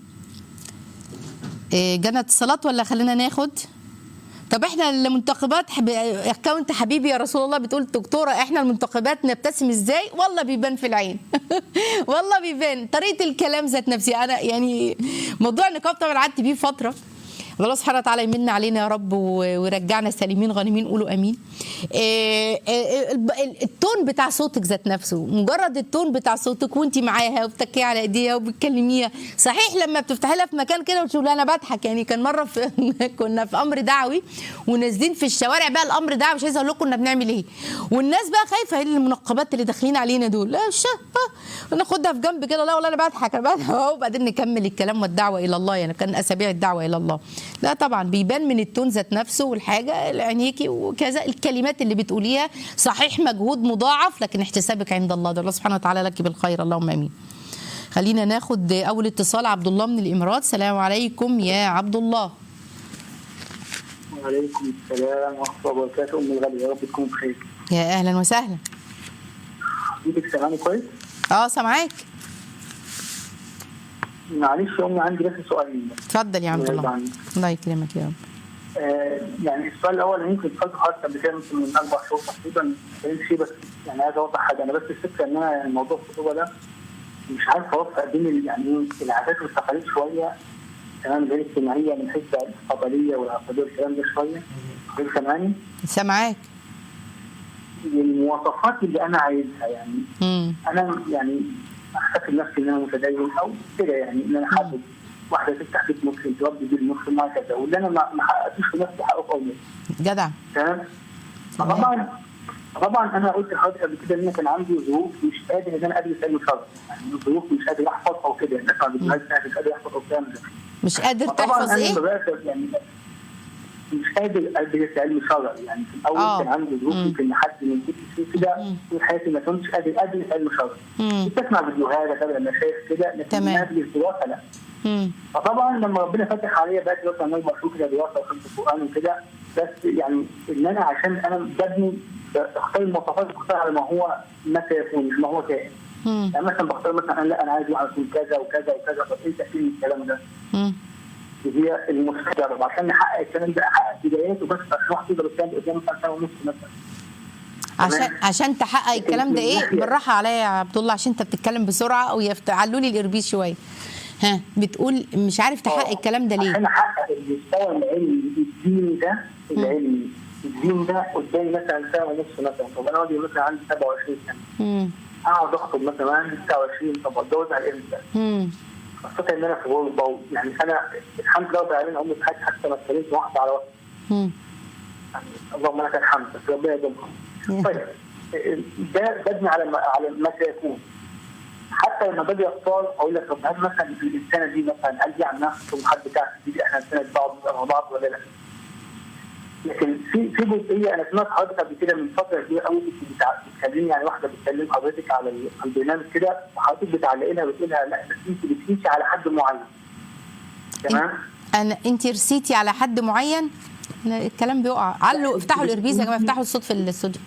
إيه، جنى اتصالات ولا خلينا ناخد طب احنا المنتخبات حب... اكونت حبيبي يا رسول الله بتقول دكتوره احنا المنتخبات نبتسم ازاي والله بيبان في العين والله بيبان طريقه الكلام ذات نفسي انا يعني موضوع النقاب طبعا قعدت بيه فتره الله سبحانه وتعالى يمن علينا يا رب و- ويرجعنا سالمين غانمين قولوا امين إيه، إيه، الب- ال- التون بتاع صوتك ذات نفسه مجرد التون بتاع صوتك وانت معاها وبتكي على ايديها وبتكلميها صحيح لما بتفتحي لها في مكان كده وتقول لها انا بضحك يعني كان مره في كنا في امر دعوي ونازلين في الشوارع بقى الامر دعوي مش عايزه اقول لكم كنا بنعمل ايه والناس بقى خايفه ايه المنقبات اللي داخلين علينا دول لا ش ناخدها في جنب كده لا والله انا بضحك انا بضحك أهو، وبعدين نكمل الكلام والدعوه الى الله يعني كان اسابيع الدعوه الى الله لا طبعا بيبان من التون ذات نفسه والحاجه عينيكي وكذا الكلمات اللي بتقوليها صحيح مجهود مضاعف لكن احتسابك عند الله ده الله سبحانه وتعالى لك بالخير اللهم امين خلينا ناخد اول اتصال عبد الله من الامارات السلام عليكم يا عبد الله وعليكم السلام ورحمة الله وبركاته أم الغالية يا رب تكون بخير. يا اهلا وسهلا حضرتك سامعني كويس؟ اه سامعاك معلش يا أمي عندي بس سؤالين اتفضل يا عبد الله الله يرضى الله يكرمك يا رب آه يعني السؤال الأول أنا يمكن سألته حضرتك قبل كده يمكن من أربع شهور تقريبا كان شيء بس يعني عايز أوضح حاجة أنا بس الفكرة إن أنا يعني موضوع الخطوبة ده مش عارف أوفق بين ال- يعني إيه العادات والتقاليد شوية تمام غير الاجتماعية من حيث القبلية والعقدية والكلام ده شوية حضرتك سامعني؟ سامعاك المواصفات اللي أنا عايزها يعني امم انا يعني احتفل نفسي ان انا متدين او كده يعني ان انا حابب واحده تفتح بيت مسلم تربي بيت مسلم وهكذا واللي انا ما ما حققتوش في نفسي حقق او جدع تمام طبعا طبعا انا قلت لحضرتك قبل كده ان انا كان عندي ظروف مش قادر ان انا ادرس علم شرع يعني ظروف مش قادر احفظ او كده يعني اسمع فيديوهات بتاعت مش قادر احفظ او الكلام ده مش قادر فطبعا تحفظ انا ايه بدات يعني مش قادر ادرس علم شرع يعني في الاول آه. كان عندي ظروف مم. يمكن لحد من ست سنين كده في حياتي ما كنتش قادر ادرس علم شرع مم. كنت اسمع فيديوهات اتابع مشايخ كده لكن تمام. ما ادرس دراسه لا امم فطبعا لما ربنا فتح عليا بقى دراسه انا بشوف كده دراسه وخدت القران وكده بس يعني ان انا عشان انا ببني بختار المواصفات بختار على ما هو ما سيكون مش ما هو كائن امم يعني مثلا بختار مثلا انا لا انا عايز واحد يكون كذا وكذا وكذا طب ايه تاثير الكلام ده؟ امم هي المستقبل عشان نحقق الكلام ده احقق بداياته بس عشان واحد يقدر يتكلم قدام مثلا سنه ونص مثلا عشان عشان تحقق الكلام ده ايه بالراحه عليا يا عبد الله عشان انت بتتكلم بسرعه او يفتعلوا لي الاربيز شويه ها بتقول مش عارف تحقق الكلام ده ليه عشان احقق المستوى العلمي الديني ده العلمي الدين ده قدامي مثلا سنه ونص مثلا طب انا راجل مثلا عندي 27 سنه امم اقعد اخطب مثلا عندي 29 طب اتجوز على امتى؟ امم خاصة ان انا في غربة يعني انا الحمد لله رب العالمين عمري في حياتي حتى ما اتكلمت واحدة على واحدة امم يعني اللهم لك الحمد بس ربنا يدومها يا. طيب ده ببني على ما على ما سيكون حتى لما باجي اختار اقول لك طب هل مثلا السنه دي مثلا هل دي عن نفس الحد بتاعك دي احنا السنه دي بعض مع بعض ولا لا؟ لكن في في جزئيه انا سمعت حضرتك قبل كده من فتره كبيره قوي كنت بتع- بتكلمني يعني واحده بتكلم حضرتك على ال- على البرنامج كده وحضرتك بتعلقي لها بتقول لها لا بس انت بتقيسي على حد معين تمام؟ انا انت رسيتي على حد معين أنا الكلام بيقع علوا افتحوا الاربيز يا جماعه افتحوا الصوت في الاستوديو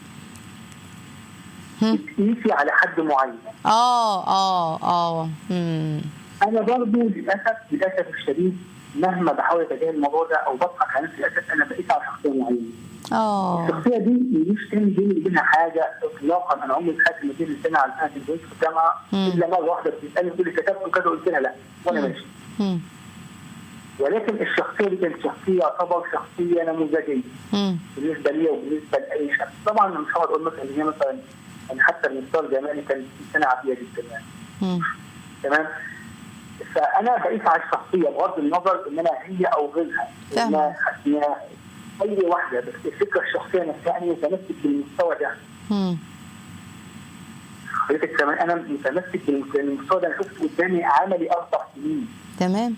بتقيسي على حد معين اه اه اه امم انا برضه للاسف للاسف الشديد مهما بحاول اتجاهل الموضوع ده او بضحك على نفسي للاسف انا بقيت على شخصيه معينه اه الشخصيه دي مش كان بيني وبينها حاجه اطلاقا انا عمري في حياتي ما اديت سنه على سنه الجواز في الجامعه مم. الا مره واحده بتسالني تقول لي كتبت كذا قلت لها لا وانا ماشي امم ولكن الشخصيه دي كانت شخصيه يعتبر شخصيه نموذجيه امم بالنسبه لي وبالنسبه لاي شخص طبعا مش هقعد اقول مثلا ان هي مثلا يعني حتى المستوى الجمالي كان سنه عاديه جدا يعني امم تمام فانا بقيس على الشخصيه بغض النظر ان انا هي او غيرها تمام. إن إن اي واحده بس الفكره الشخصيه نفسها اني متمسك بالمستوى ده امم حضرتك كمان انا متمسك بالمستوى ده انا شفت قدامي عملي اربع سنين تمام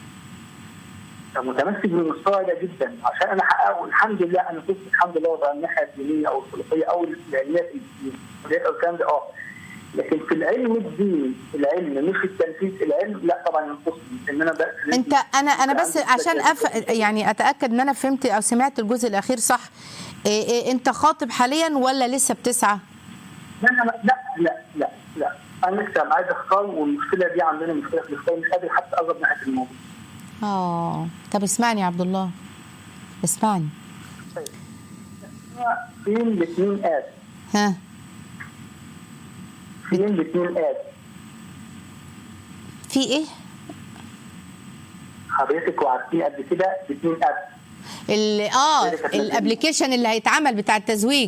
فمتمسك بالمستوى ده جدا عشان انا احققه الحمد لله انا كنت الحمد لله وضع الناحيه الدينيه او الخلقيه او العلميات الدينيه او الكلام ده اه لكن في العلم الديني العلم مش التنفيذ العلم لا طبعا ينقصني ان انا بقى انت انا انا بس عشان أف... يعني اتاكد ان انا فهمت او سمعت الجزء الاخير صح إيه إيه انت خاطب حاليا ولا لسه بتسعى لا لا لا لا لا لا انا لسه عايز اختار والمشكله دي عندنا مشكله في الاختيار مش قادر حتى اقرب ناحيه الموضوع اه طب اسمعني يا عبد الله اسمعني فين الاثنين اد ها فين الاثنين اد في ايه حضرتك وعارفين قبل كده الاثنين اد ال- اه الابلكيشن اللي هيتعمل بتاع التزويج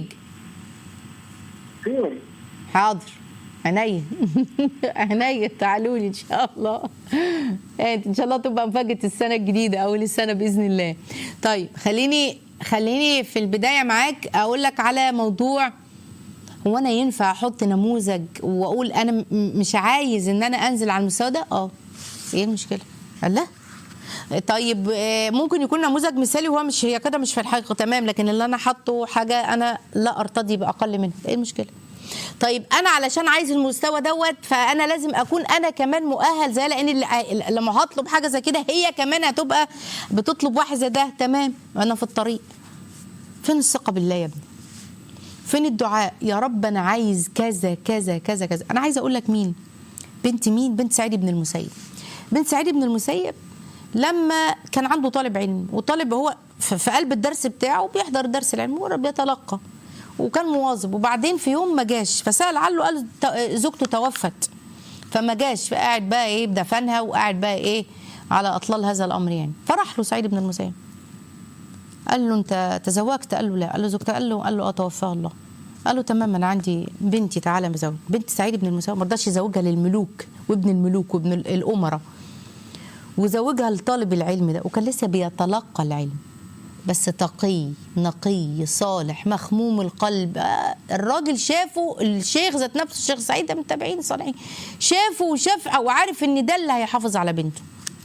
فين حاضر عينيا عينيا تعالوا لي ان شاء الله إيه، ان شاء الله تبقى مفاجاه السنه الجديده اول السنه باذن الله طيب خليني خليني في البدايه معاك اقول لك على موضوع هو انا ينفع احط نموذج واقول انا م- مش عايز ان انا انزل على المستوى ده اه ايه المشكله الله طيب آه، ممكن يكون نموذج مثالي وهو مش هي كده مش في الحقيقه تمام لكن اللي انا حاطه حاجه انا لا ارتضي باقل منها ايه المشكله طيب انا علشان عايز المستوى دوت فانا لازم اكون انا كمان مؤهل زي لان اللي- لما هطلب حاجه زي كده هي كمان هتبقى بتطلب واحد زي ده تمام انا في الطريق فين الثقه بالله يا ابني فين الدعاء يا رب انا عايز كذا كذا كذا كذا انا عايزه اقول لك مين بنت مين بنت سعيد بن المسيب بنت سعيد بن المسيب لما كان عنده طالب علم وطالب هو في في قلب الدرس بتاعه بيحضر درس العلم وبيتلقى وكان مواظب وبعدين في يوم ما جاش فسال عنه قال ت- زوجته توفت فما جاش فقاعد بقى ايه بدفنها وقاعد بقى ايه على اطلال هذا الامر يعني فراح له سعيد بن المسيب قال له انت تزوجت قال له لا قال له زوجتك قال له قال له اه توفاها الله قال له تمام انا عندي بنتي تعالى مزوج بنت سعيد بن المسيب ما رضاش يزوجها للملوك وابن الملوك وابن ال- الامراء وزوجها لطالب العلم ده وكان لسه بيتلقى العلم بس تقي نقي صالح مخموم القلب آه، الراجل شافه الشيخ ذات نفسه الشيخ سعيد ده من التابعين الصالحين شافه وشاف وعارف ان ده اللي هيحافظ على بنته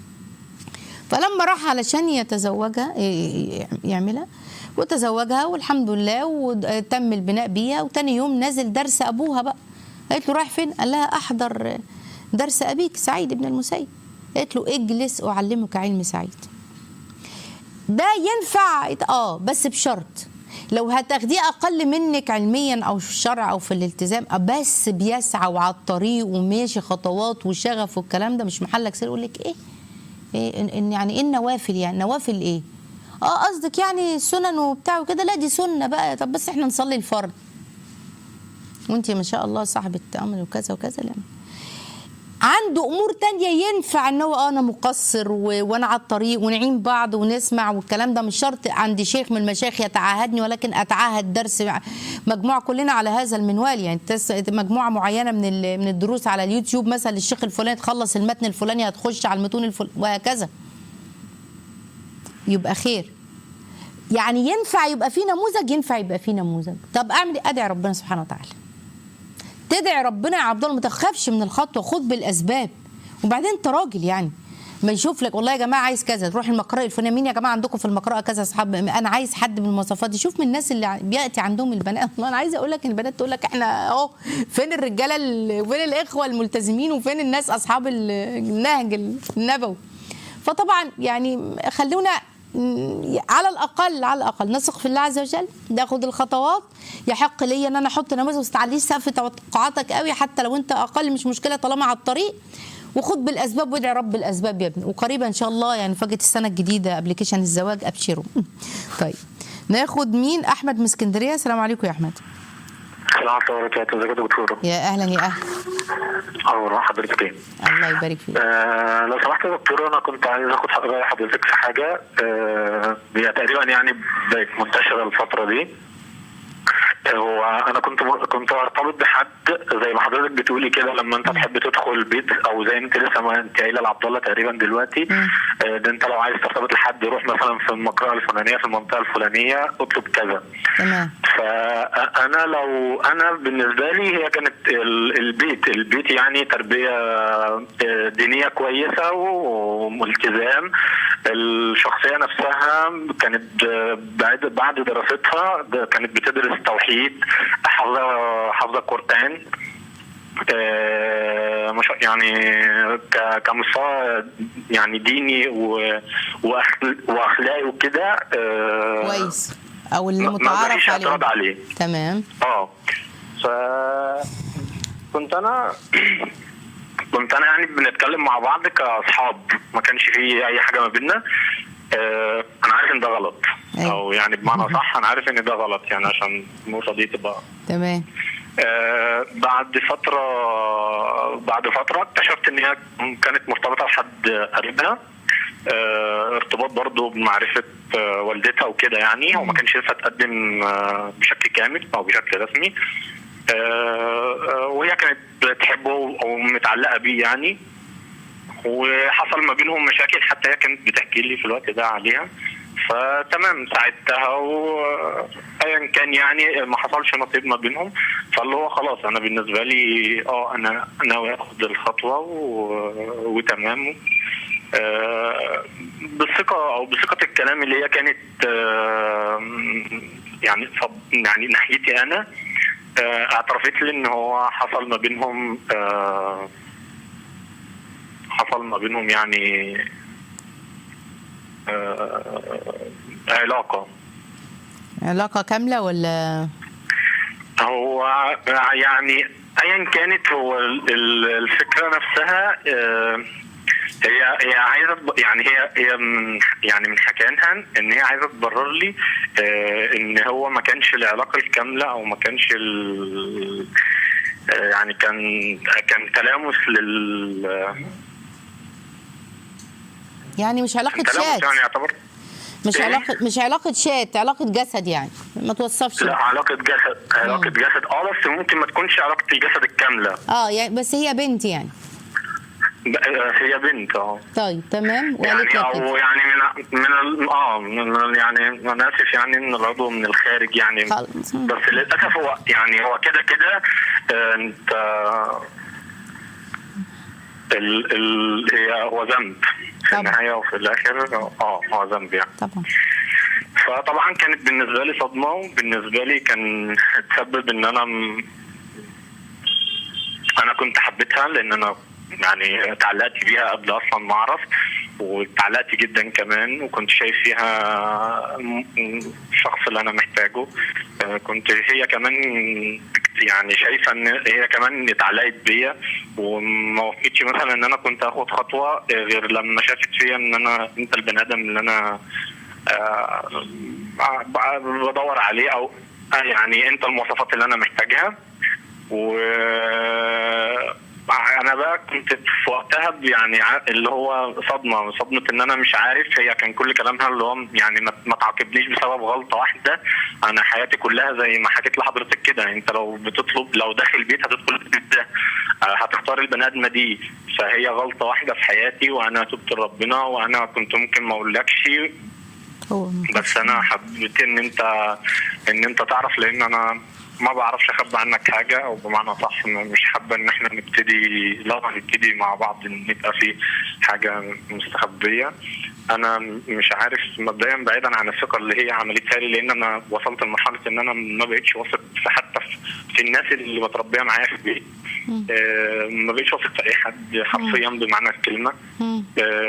فلما راح علشان يتزوجها ي- يعملها وتزوجها والحمد لله وتم البناء بيها وتاني يوم نزل درس ابوها بقى قالت له رايح فين قال لها احضر درس ابيك سعيد بن المسيب قالت له اجلس اعلمك علم سعيد ده ينفع اه بس بشرط لو هتاخديه اقل منك علميا او في الشرع او في الالتزام بس بيسعى وعلى الطريق وماشي خطوات وشغف والكلام ده مش محلك سر يقول لك ايه ايه إن- إن يعني ايه النوافل يعني نوافل ايه اه قصدك يعني سنن وبتاع وكده لا دي سنه بقى طب بس احنا نصلي الفرض وانت ما شاء الله صاحبه امر وكذا وكذا لا عنده امور تانية ينفع ان هو آه انا مقصر و... وانا على الطريق ونعين بعض ونسمع والكلام ده مش شرط عندي شيخ من المشايخ يتعاهدني ولكن اتعاهد درس مع- مجموعه كلنا على هذا المنوال يعني تس... مجموعه معينه من ال... من الدروس على اليوتيوب مثلا للشيخ الفلاني تخلص المتن الفلاني هتخش على المتون الفل... وهكذا يبقى خير يعني ينفع يبقى في نموذج ينفع يبقى في نموذج طب اعمل ايه ادعي ربنا سبحانه وتعالى تدعي ربنا يا عبد الله ما تخافش من الخطوه خد بالاسباب وبعدين انت راجل يعني ما يشوف لك والله يا جماعه عايز كذا تروح المقرأة الفلانيه مين يا جماعه عندكم في المقرأة كذا اصحاب انا عايز حد من المواصفات دي شوف من الناس اللي بياتي عندهم البنات والله انا عايزه اقول لك البنات تقول لك احنا اهو فين الرجاله ال- وفين الاخوه الملتزمين وفين الناس اصحاب ال- النهج النبوي فطبعا يعني خلونا م، على الاقل على الاقل نثق في الله عز وجل ناخد الخطوات يحق لي ان انا احط نماذج ما تعليش سقف توقعاتك قوي حتى لو انت اقل مش مشكله طالما على الطريق وخد بالاسباب وادعي رب الاسباب يا ابني وقريبا ان شاء الله يعني فجاه السنه الجديده ابلكيشن الزواج ابشروا طيب ناخد مين احمد من اسكندريه السلام عليكم يا احمد السلام عليكم ورحمة الله وبركاته ازيك يا دكتورة؟ يا اهلا يا اهلا أهلا حضرتك ايه؟ الله يبارك فيك آه لو سمحت يا دكتورة أنا كنت عايز آخد حق- رأي حضرتك في حاجة آه هي تقريبا يعني بقت منتشرة الفترة دي هو انا كنت كنت ارتبط بحد زي ما حضرتك بتقولي كده لما انت تحب تدخل بيت او زي انت لسه ما انت قايله لعبد الله تقريبا دلوقتي آه، ده انت لو عايز ترتبط لحد روح مثلا في المقرأة الفلانيه في المنطقه الفلانيه اطلب كذا تمام فانا لو انا بالنسبه لي هي كانت ال- البيت البيت يعني تربيه آه، دينيه كويسه والتزام الشخصيه نفسها كانت آه، بعد بعد دراستها ده كانت بتدرس توحيد حافظه حافظه القران آه، مش يعني ك- كمستوى يعني ديني و- وأخل- واخلاقي وكده آه، كويس او اللي ما- ما متعارف اقدرش عليه اعتراض عليه تمام اه ف كنت انا كنت انا يعني بنتكلم مع بعض كاصحاب ما كانش في اي حاجه ما بيننا آه انا عارف ان ده غلط أيوة. او يعني بمعنى صح انا عارف ان ده غلط يعني عشان النقطه دي تبقى تمام آه بعد فترة بعد فترة اكتشفت ان هي كانت مرتبطة بحد قريبها آه ارتباط برضو بمعرفة آه والدتها وكده يعني هو ما كانش لسه اتقدم آه بشكل كامل او بشكل رسمي آه آه وهي كانت بتحبه او متعلقة بيه يعني وحصل ما بينهم مشاكل حتى هي كانت بتحكي لي في الوقت ده عليها فتمام ساعدتها وايا كان يعني ما حصلش نصيب ما بينهم فاللي هو خلاص انا بالنسبه لي اه انا ناوي اخد الخطوه و... وتمام آه، بالثقه او بثقه الكلام اللي هي كانت آه، يعني صب- يعني ناحيتي انا آه، اعترفت لي ان هو حصل ما بينهم آه، حصل ما بينهم يعني آه، علاقه علاقه كامله ولا هو يعني ايا كانت هو ال- ال- الفكره نفسها آه، هي هي عايزه تب- يعني هي هي من يعني من حكيانها ان هي عايزه تبرر لي آه، ان هو ما كانش العلاقه الكامله او ما كانش ال آه، يعني كان كان تلامس لل يعني مش علاقه كان تلامس شات يعني يعتبر مش إيه؟ علاقه مش علاقه شات علاقه جسد يعني ما توصفش لا علاقه جسد علاقه جسد اه بس ممكن ما تكونش علاقه الجسد الكامله اه يعني بس هي بنت يعني آه، هي بنت اه طيب تمام وقالت يعني لك او كده. يعني من من ال- اه من ال- يعني انا اسف يعني ان العضو من الخارج يعني خلاص. بس للاسف هو يعني هو كده كده آه، انت ال ال هي هو ذنب في طبعا. النهايه وفي الاخر اه هو ذنب يعني طبعا فطبعا كانت بالنسبه لي صدمه وبالنسبه لي كان تسبب ان انا م... انا كنت حبيتها لان انا يعني اتعلقت بيها قبل اصلا ما اعرف واتعلقت جدا كمان وكنت شايف فيها م- م- الشخص اللي انا محتاجه آه، كنت هي كمان يعني شايفه ان هي كمان اتعلقت بيا وما وافقتش مثلا ان انا كنت اخد خطوه آه، غير لما شافت فيا ان انا انت البني ادم اللي انا آه، ب- بدور عليه او آه، يعني انت المواصفات اللي انا محتاجها و انا بقى كنت في وقتها يعني ع- اللي هو صدمه صدمه ان انا مش عارف هي كان كل كلامها اللي هو يعني ما ما تعاقبنيش بسبب غلطه واحده انا حياتي كلها زي ما حكيت لحضرتك كده انت لو بتطلب لو داخل بيت هتدخل البيت ده آه، هتختار البني ادمه دي فهي غلطه واحده في حياتي وانا تبت لربنا وانا كنت ممكن ما اقولكش هو بس انا حبيت ان انت ان انت تعرف لان انا ما بعرفش اخبي عنك حاجه او بمعنى صح م- مش حابه ان احنا نبتدي لو هنبتدي مع بعض إن يبقى في حاجه مستخبيه انا م- مش عارف مبدئيا بعيدا عن الثقه اللي هي عملتها لي لان انا وصلت لمرحله ان انا ما بقتش واثق في حتى في, في الناس اللي متربيه معايا في البيت آه، ما بقتش واثق في اي حد حرفيا بمعنى الكلمه مم.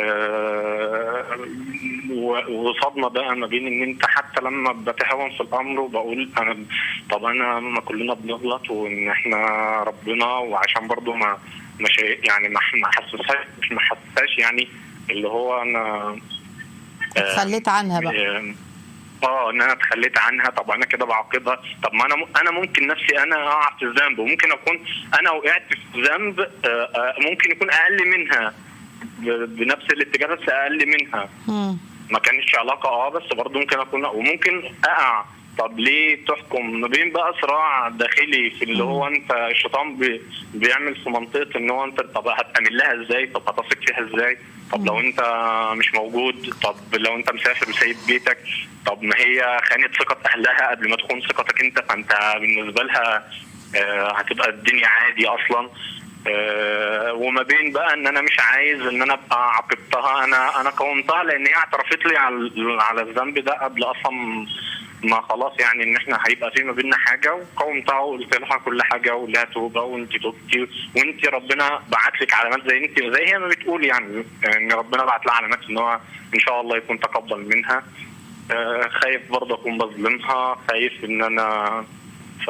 آه، و- وصدمه بقى ما بين ان انت حتى لما بتهاون في الامر وبقول انا طب انا ما كلنا بنغلط وان احنا ربنا وعشان برضو ما مش يعني ما ما حسسهاش مش ما حسسهاش يعني اللي هو انا آه، خليت عنها بقى اه آه، ان انا اتخليت عنها طب انا كده بعاقبها طب ما انا م- انا ممكن نفسي انا اقع في الذنب وممكن اكون انا وقعت في ذنب آه، آه، ممكن يكون اقل منها ب- بنفس الاتجاه بس اقل منها مم. ما كانش علاقه اه بس برضه ممكن اكون وممكن اقع طب ليه تحكم ما بين بقى صراع داخلي في اللي هو انت الشيطان بي بيعمل في منطقه ان هو انت طب هتأمن لها ازاي طب هتثق فيها ازاي طب لو انت مش موجود طب لو انت مسافر وسايب بيتك طب ما هي خانت ثقه اهلها قبل ما تخون ثقتك انت فانت بالنسبه لها آه، هتبقى الدنيا عادي اصلا آه، وما بين بقى ان انا مش عايز ان انا ابقى عاقبتها انا انا قومتها لان هي اعترفت لي على على الذنب ده قبل اصلا ما خلاص يعني ان احنا هيبقى في ما بيننا حاجه وقومتها وقلت لها كل حاجه ولها توبه وانت تبتي وانت ربنا بعت لك علامات زي انت زي هي ما بتقول يعني ان ربنا بعت لها علامات ان هو ان شاء الله يكون تقبل منها آه، خايف برضه اكون بظلمها خايف ان انا ف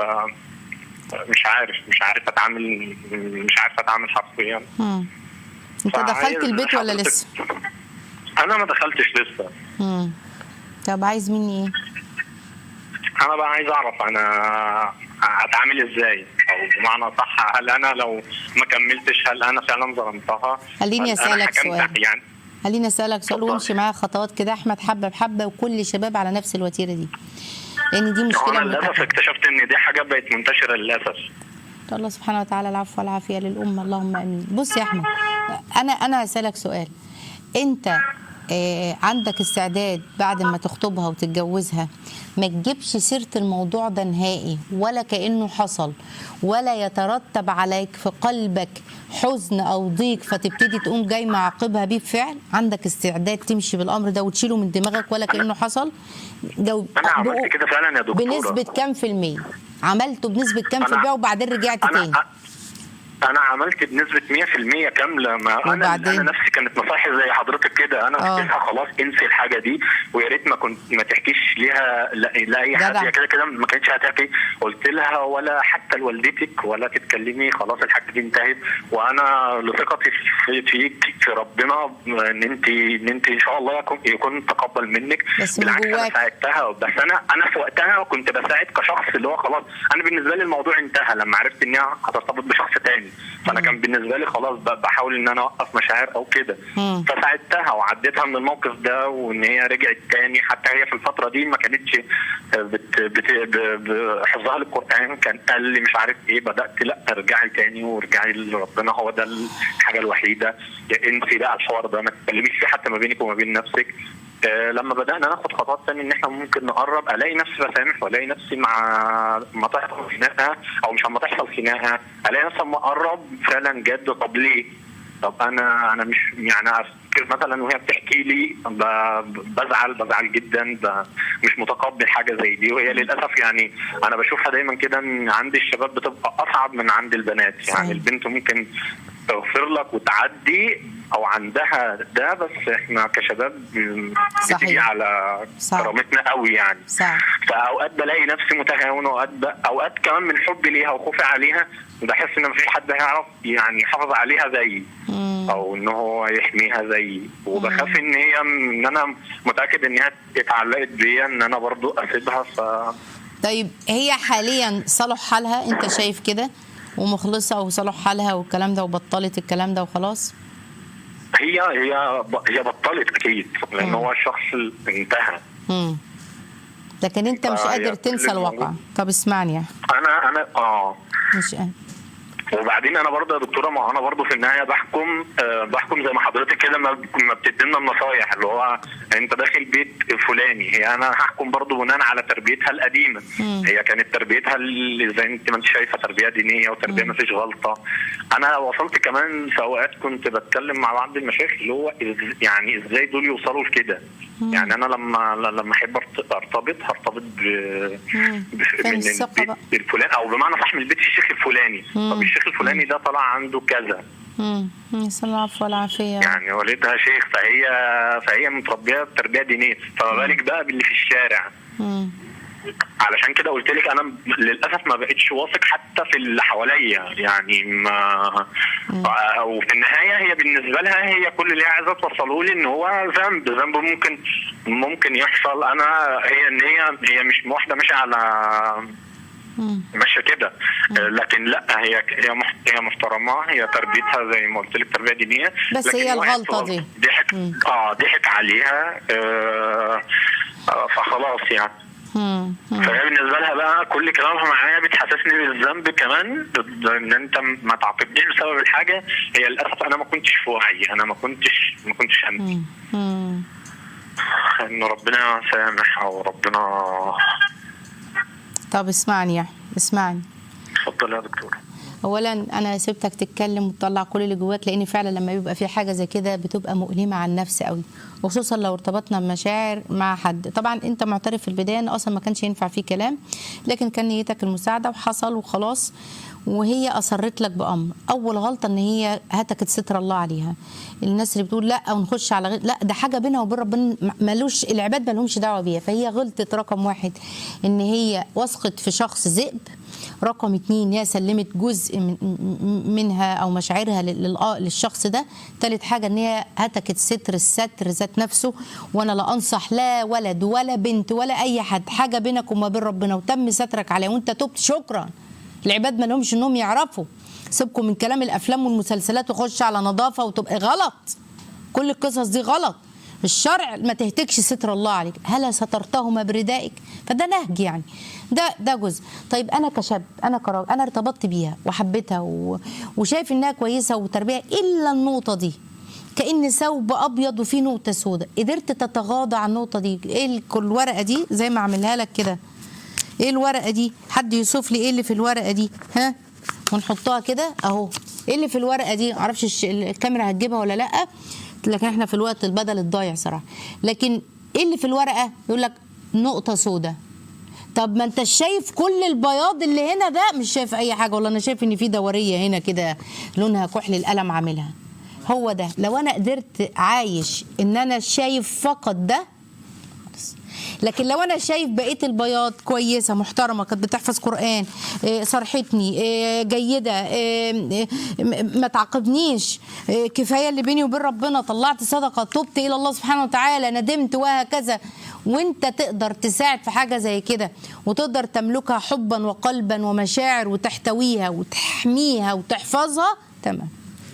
مش عارف مش عارف اتعامل مش عارف اتعامل حرفيا مم. انت فعايز دخلت البيت ولا حضرتك- لسه؟ انا ما دخلتش لسه مم. طب عايز مني ايه؟ انا بقى عايز اعرف انا هتعامل ازاي او بمعنى صح هل انا لو ما كملتش هل انا فعلا ظلمتها خليني هل أنا أسألك حكمت سؤال. يعني خليني اسالك سؤال اتفضل. وامشي معايا خطوات كده احمد حبه بحبه وكل الشباب على نفس الوتيره دي لان دي هو مشكله انا من للاسف الأخر. اكتشفت ان دي حاجه بقت منتشره للاسف الله سبحانه وتعالى العفو والعافيه للامه اللهم امين بص يا احمد انا انا هسالك سؤال انت آه، عندك استعداد بعد ما تخطبها وتتجوزها ما تجيبش سيره الموضوع ده نهائي ولا كانه حصل ولا يترتب عليك في قلبك حزن او ضيق فتبتدي تقوم جاي معاقبها بيه بفعل عندك استعداد تمشي بالامر ده وتشيله من دماغك ولا كانه حصل جو انا عملت بقوا- كده فعلا يا دكتوره بنسبه كام في الميه عملته بنسبه كام في أنا- الميه وبعدين رجعت تاني انا انا عملت بنسبه 100% كامله ما انا وبعدين؟ انا نفسي كانت نصايحي زي حضرتك كده انا آه. قلت لها خلاص انسي الحاجه دي ويا ريت ما كنت ما تحكيش ليها لا, لا اي حد جدع. هي كده كده ما كانتش هتحكي قلت لها ولا حتى لوالدتك ولا تتكلمي خلاص الحاجه دي انتهت وانا لثقتي في فيك في ربنا ان انت ان انت ان شاء الله يكون يكون تقبل منك بس من بالعكس انا جواك. ساعدتها بس انا انا في وقتها كنت بساعد كشخص اللي هو خلاص انا بالنسبه لي الموضوع انتهى لما عرفت ان هي هترتبط بشخص تاني فانا كان بالنسبه لي خلاص ب- بحاول ان انا اوقف مشاعر او كده مم. فساعدتها وعديتها من الموقف ده وان هي رجعت تاني حتى هي في الفتره دي ما كانتش بت بت ب- بحفظها للقران كان قال لي مش عارف ايه بدات لا ارجعي تاني وارجعي لربنا هو ده الحاجه الوحيده يا انسي بقى الحوار ده ما تتكلميش فيه حتى ما بينك وما بين نفسك آه، لما بدانا ناخد خطوات تانية ان احنا ممكن نقرب الاقي نفسي بسامح والاقي نفسي مع ما تحصل خناقه او مش لما تحصل خناقه الاقي نفسي لما اقرب فعلا جد طب ليه؟ طب انا انا مش يعني افتكر مثلا وهي بتحكي لي ب- بزعل بزعل جدا ب- مش متقبل حاجه زي دي وهي للاسف يعني انا بشوفها دايما كده ان عند الشباب بتبقى اصعب من عند البنات صحيح. يعني البنت ممكن تغفر لك وتعدي او عندها ده بس احنا كشباب م- صحيح. بتيجي على صح. كرامتنا قوي يعني صح فاوقات بلاقي نفسي متهاون واوقات ب- اوقات كمان من حبي ليها وخوفي عليها بحس ان مفيش حد هيعرف يعني يحافظ عليها زيي مم. او ان هو يحميها زيي وبخاف ان هي ان انا متاكد ان هي اتعلقت بيا ان انا برضو اسيبها ف طيب هي حاليا صلح حالها انت شايف كده ومخلصه وصلح حالها والكلام ده وبطلت الكلام ده وخلاص هي هي ب- هي بطلت اكيد لان مم. هو الشخص اللي انتهى مم. لكن انت مش آه، قادر هي تنسى كل الواقع الموضوع. طب اسمعني يا انا انا اه مش قادر. وبعدين انا برضه يا دكتوره ما انا برضه في النهايه بحكم آه بحكم زي ما حضرتك كده ما ما بتدينا النصايح اللي هو انت داخل بيت فلاني هي انا هحكم برضه بناء على تربيتها القديمه مم. هي كانت تربيتها اللي زي انت ما انت شايفه تربيه دينيه وتربيه مم. ما فيش غلطه انا وصلت كمان في اوقات كنت بتكلم مع بعض المشايخ اللي هو إز- يعني ازاي دول يوصلوا لكده يعني انا لما لما احب أرت- ارتبط هرتبط ب مم. ب- فين من الثقة البيت بقى؟ الفلاني او بمعنى صح من البيت الشيخ الفلاني مم. طب الشيخ الفلاني ده طلع عنده كذا مم. نسال الله العفو والعافيه يعني والدها شيخ فهي فهي متربيه بتربيه دينيه فما بالك بقى باللي في الشارع مم. علشان كده قلت لك انا للاسف ما بقتش واثق حتى في اللي حواليا يعني ما او في النهايه هي بالنسبه لها هي كل اللي هي عايزه توصله لي ان هو ذنب ذنب ممكن ممكن يحصل انا هي ان هي هي مش واحده ماشيه على مم. ماشيه كده آه، لكن لا هي هي مح- هي محترمه هي تربيتها زي ما قلت لك تربيه دينيه بس لكن هي واحد الغلطة دي. ضحك مم. اه ضحك عليها آه آه، فخلاص يعني مم. مم. فهي بالنسبه لها بقى كل كلامها معايا بتحسسني بالذنب كمان ضد ان انت ما تعاقبنيش بسبب الحاجه هي للاسف انا ما كنتش في وعي انا ما كنتش ما كنتش أمن. مم. مم. ان ربنا سامح او ربنا طب اسمعني يا أحمد، اسمعني اتفضل يا دكتور اولا انا سبتك تتكلم وتطلع كل اللي جواك لان فعلا لما بيبقى في حاجه زي كده بتبقى مؤلمه على النفس قوي وخصوصا لو ارتبطنا بمشاعر مع حد طبعا انت معترف في البدايه ان اصلا ما كانش ينفع فيه كلام لكن كان نيتك المساعده وحصل وخلاص وهي اصرت لك بامر اول غلطه ان هي هتكت ستر الله عليها الناس اللي بتقول لا ونخش على غير لا ده حاجه بينها وبين ربنا ملوش العباد مالهمش دعوه بيها فهي غلطت رقم واحد ان هي وثقت في شخص ذئب رقم اتنين هي سلمت جزء من م- منها او مشاعرها لل- للآ- للشخص ده تالت حاجه ان هي هتكت ستر الستر ذات نفسه وانا لا انصح لا ولد ولا بنت ولا اي حد حاجه بينك وما بين ربنا وتم سترك عليها وانت تبت شكرا العباد ما لهمش انهم يعرفوا سيبكم من كلام الافلام والمسلسلات وخش على نظافه وتبقى غلط كل القصص دي غلط الشرع ما تهتكش ستر الله عليك هلا سترتهما بردائك فده نهج يعني ده ده جزء طيب انا كشاب انا كراجل انا ارتبطت بيها وحبيتها و... وشايف انها كويسه وتربيه الا النقطه دي كأن ثوب أبيض وفيه نقطة سوداء قدرت تتغاضى عن النقطة دي إيه ال- الورقة دي زي ما أعملها لك كده إيه الورقة دي حد يوصف لي إيه اللي في الورقة دي ها ونحطها كده أهو إيه اللي في الورقة دي معرفش الش- الكاميرا هتجيبها ولا لأ لكن إحنا في الوقت البدل الضايع صراحة لكن إيه اللي في الورقة يقول لك نقطة سوداء طب ما انت شايف كل البياض اللي هنا ده مش شايف اي حاجه والله انا شايف ان في دوريه هنا كده لونها كحل القلم عاملها هو ده لو انا قدرت عايش ان انا شايف فقط ده خلاص. لكن لو انا شايف بقيه البياض كويسه محترمه كانت بتحفظ قران إيه، صرحتني إيه، جيده إيه، إيه، م- ما تعاقبنيش إيه، كفايه اللي بيني وبين ربنا طلعت صدقه تبت الى الله سبحانه وتعالى ندمت وهكذا وانت تقدر تساعد في حاجه زي كده وتقدر تملكها حبا وقلبا ومشاعر وتحتويها وتحميها وتحفظها تمام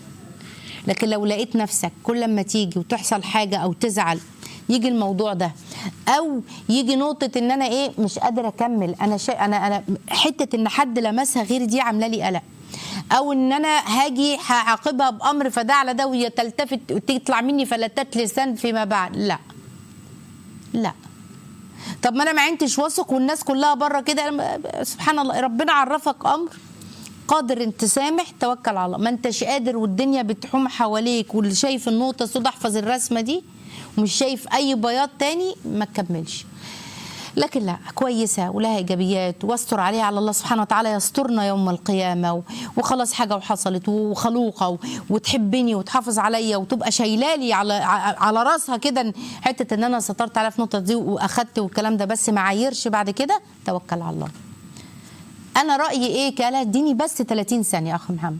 لكن لو لقيت نفسك كل ما تيجي وتحصل حاجه او تزعل يجي الموضوع ده او يجي نقطه ان انا ايه مش قادره اكمل انا شيء انا انا حته ان حد لمسها غير دي عامله لي قلق او ان انا هاجي هعاقبها بامر فده على ده وهي تلتفت وتطلع مني فلتات لسان فيما بعد لا لا طب ما انا ما عنديش واثق والناس كلها بره كده أنا- سبحان الله ربنا عرفك امر قادر انت سامح توكل على الله ما انتش قادر والدنيا بتحوم حواليك واللي شايف النقطه السوداء احفظ الرسمه دي ومش شايف اي بياض تاني ما تكملش لكن لا كويسة ولها إيجابيات واستر عليها على الله سبحانه وتعالى يسترنا يوم القيامة و- وخلاص حاجة وحصلت وخلوقة و- وتحبني وتحافظ عليا وتبقى شايلالي على ع- على راسها كده حتة إن أنا سترت عليها في النقطة دي وأخدت والكلام ده بس ما عايرش بعد كده توكل على الله أنا رأيي إيه كآلة اديني بس 30 ثانية أخ محمد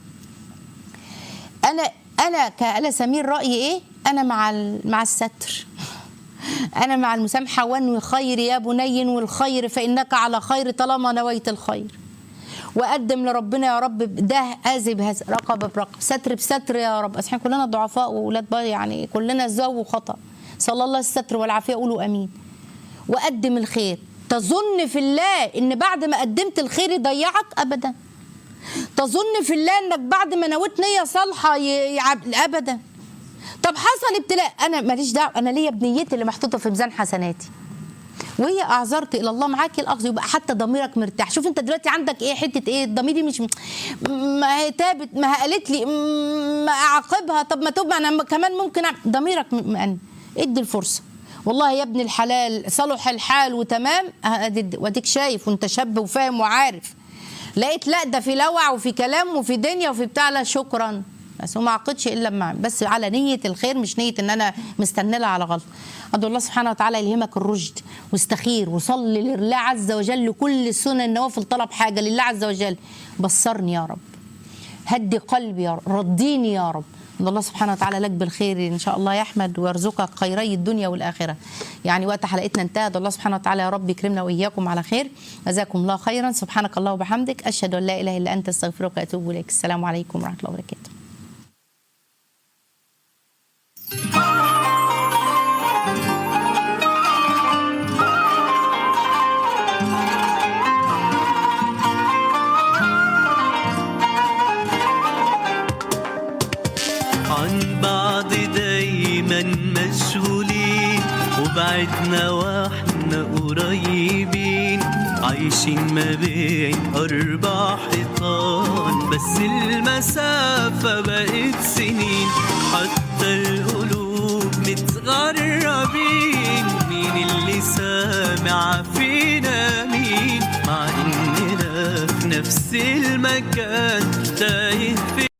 انا انا كآلة سمير رايي ايه انا مع ال- مع الستر انا مع المسامحه وانوي الخير يا بني والخير فانك على خير طالما نويت الخير وقدم لربنا يا رب ده اذي بهذا رقبه برقبه ستر بستر يا رب احنا كلنا ضعفاء واولاد بقى يعني كلنا زو وخطا صلى الله الستر والعافيه قولوا امين وقدم الخير تظن في الله ان بعد ما قدمت الخير يضيعك ابدا تظن في الله انك بعد ما نويت نيه صالحه ي- يعب ابدا طب حصل ابتلاء انا ماليش دعوه انا ليا بنيتي اللي محطوطه في ميزان حسناتي وهي اعذرت الى الله معاكي الاخذ يبقى حتى ضميرك مرتاح شوف انت دلوقتي عندك ايه حته ايه ضميري مش م- ما هي تابت ما هي قالت لي م- ما اعاقبها طب ما تبقى انا كمان ممكن أعمل. ضميرك م- مأني ادي الفرصه والله يا ابن الحلال صلح الحال وتمام أه، أدي- واديك شايف وانت شاب وفاهم وعارف لقيت لا ده في لوع وفي كلام وفي دنيا وفي بتاع لا شكرا بس وما عقدش الا مع بس على نيه الخير مش نيه ان انا مستنيه لها على غلط ادعو الله سبحانه وتعالى يلهمك الرشد واستخير وصلي لله عز وجل كل السنن النوافل طلب حاجه لله عز وجل بصرني يا رب هدي قلبي يا رب رديني يا رب ان الله سبحانه وتعالى لك بالخير ان شاء الله يا احمد ويرزقك خيري الدنيا والاخره يعني وقت حلقتنا انتهى أدعو الله سبحانه وتعالى يا رب يكرمنا واياكم على خير جزاكم الله خيرا سبحانك الله وبحمدك اشهد ان لا اله الا انت استغفرك واتوب اليك السلام عليكم ورحمه الله وبركاته عن بعض دايما مشغولين وبعدنا واحنا قريبين عايشين ما بين أربع حيطان بس المسافة بقت سنين حتى القلوب متغربين مين اللي سامع فينا مين مع إننا في نفس المكان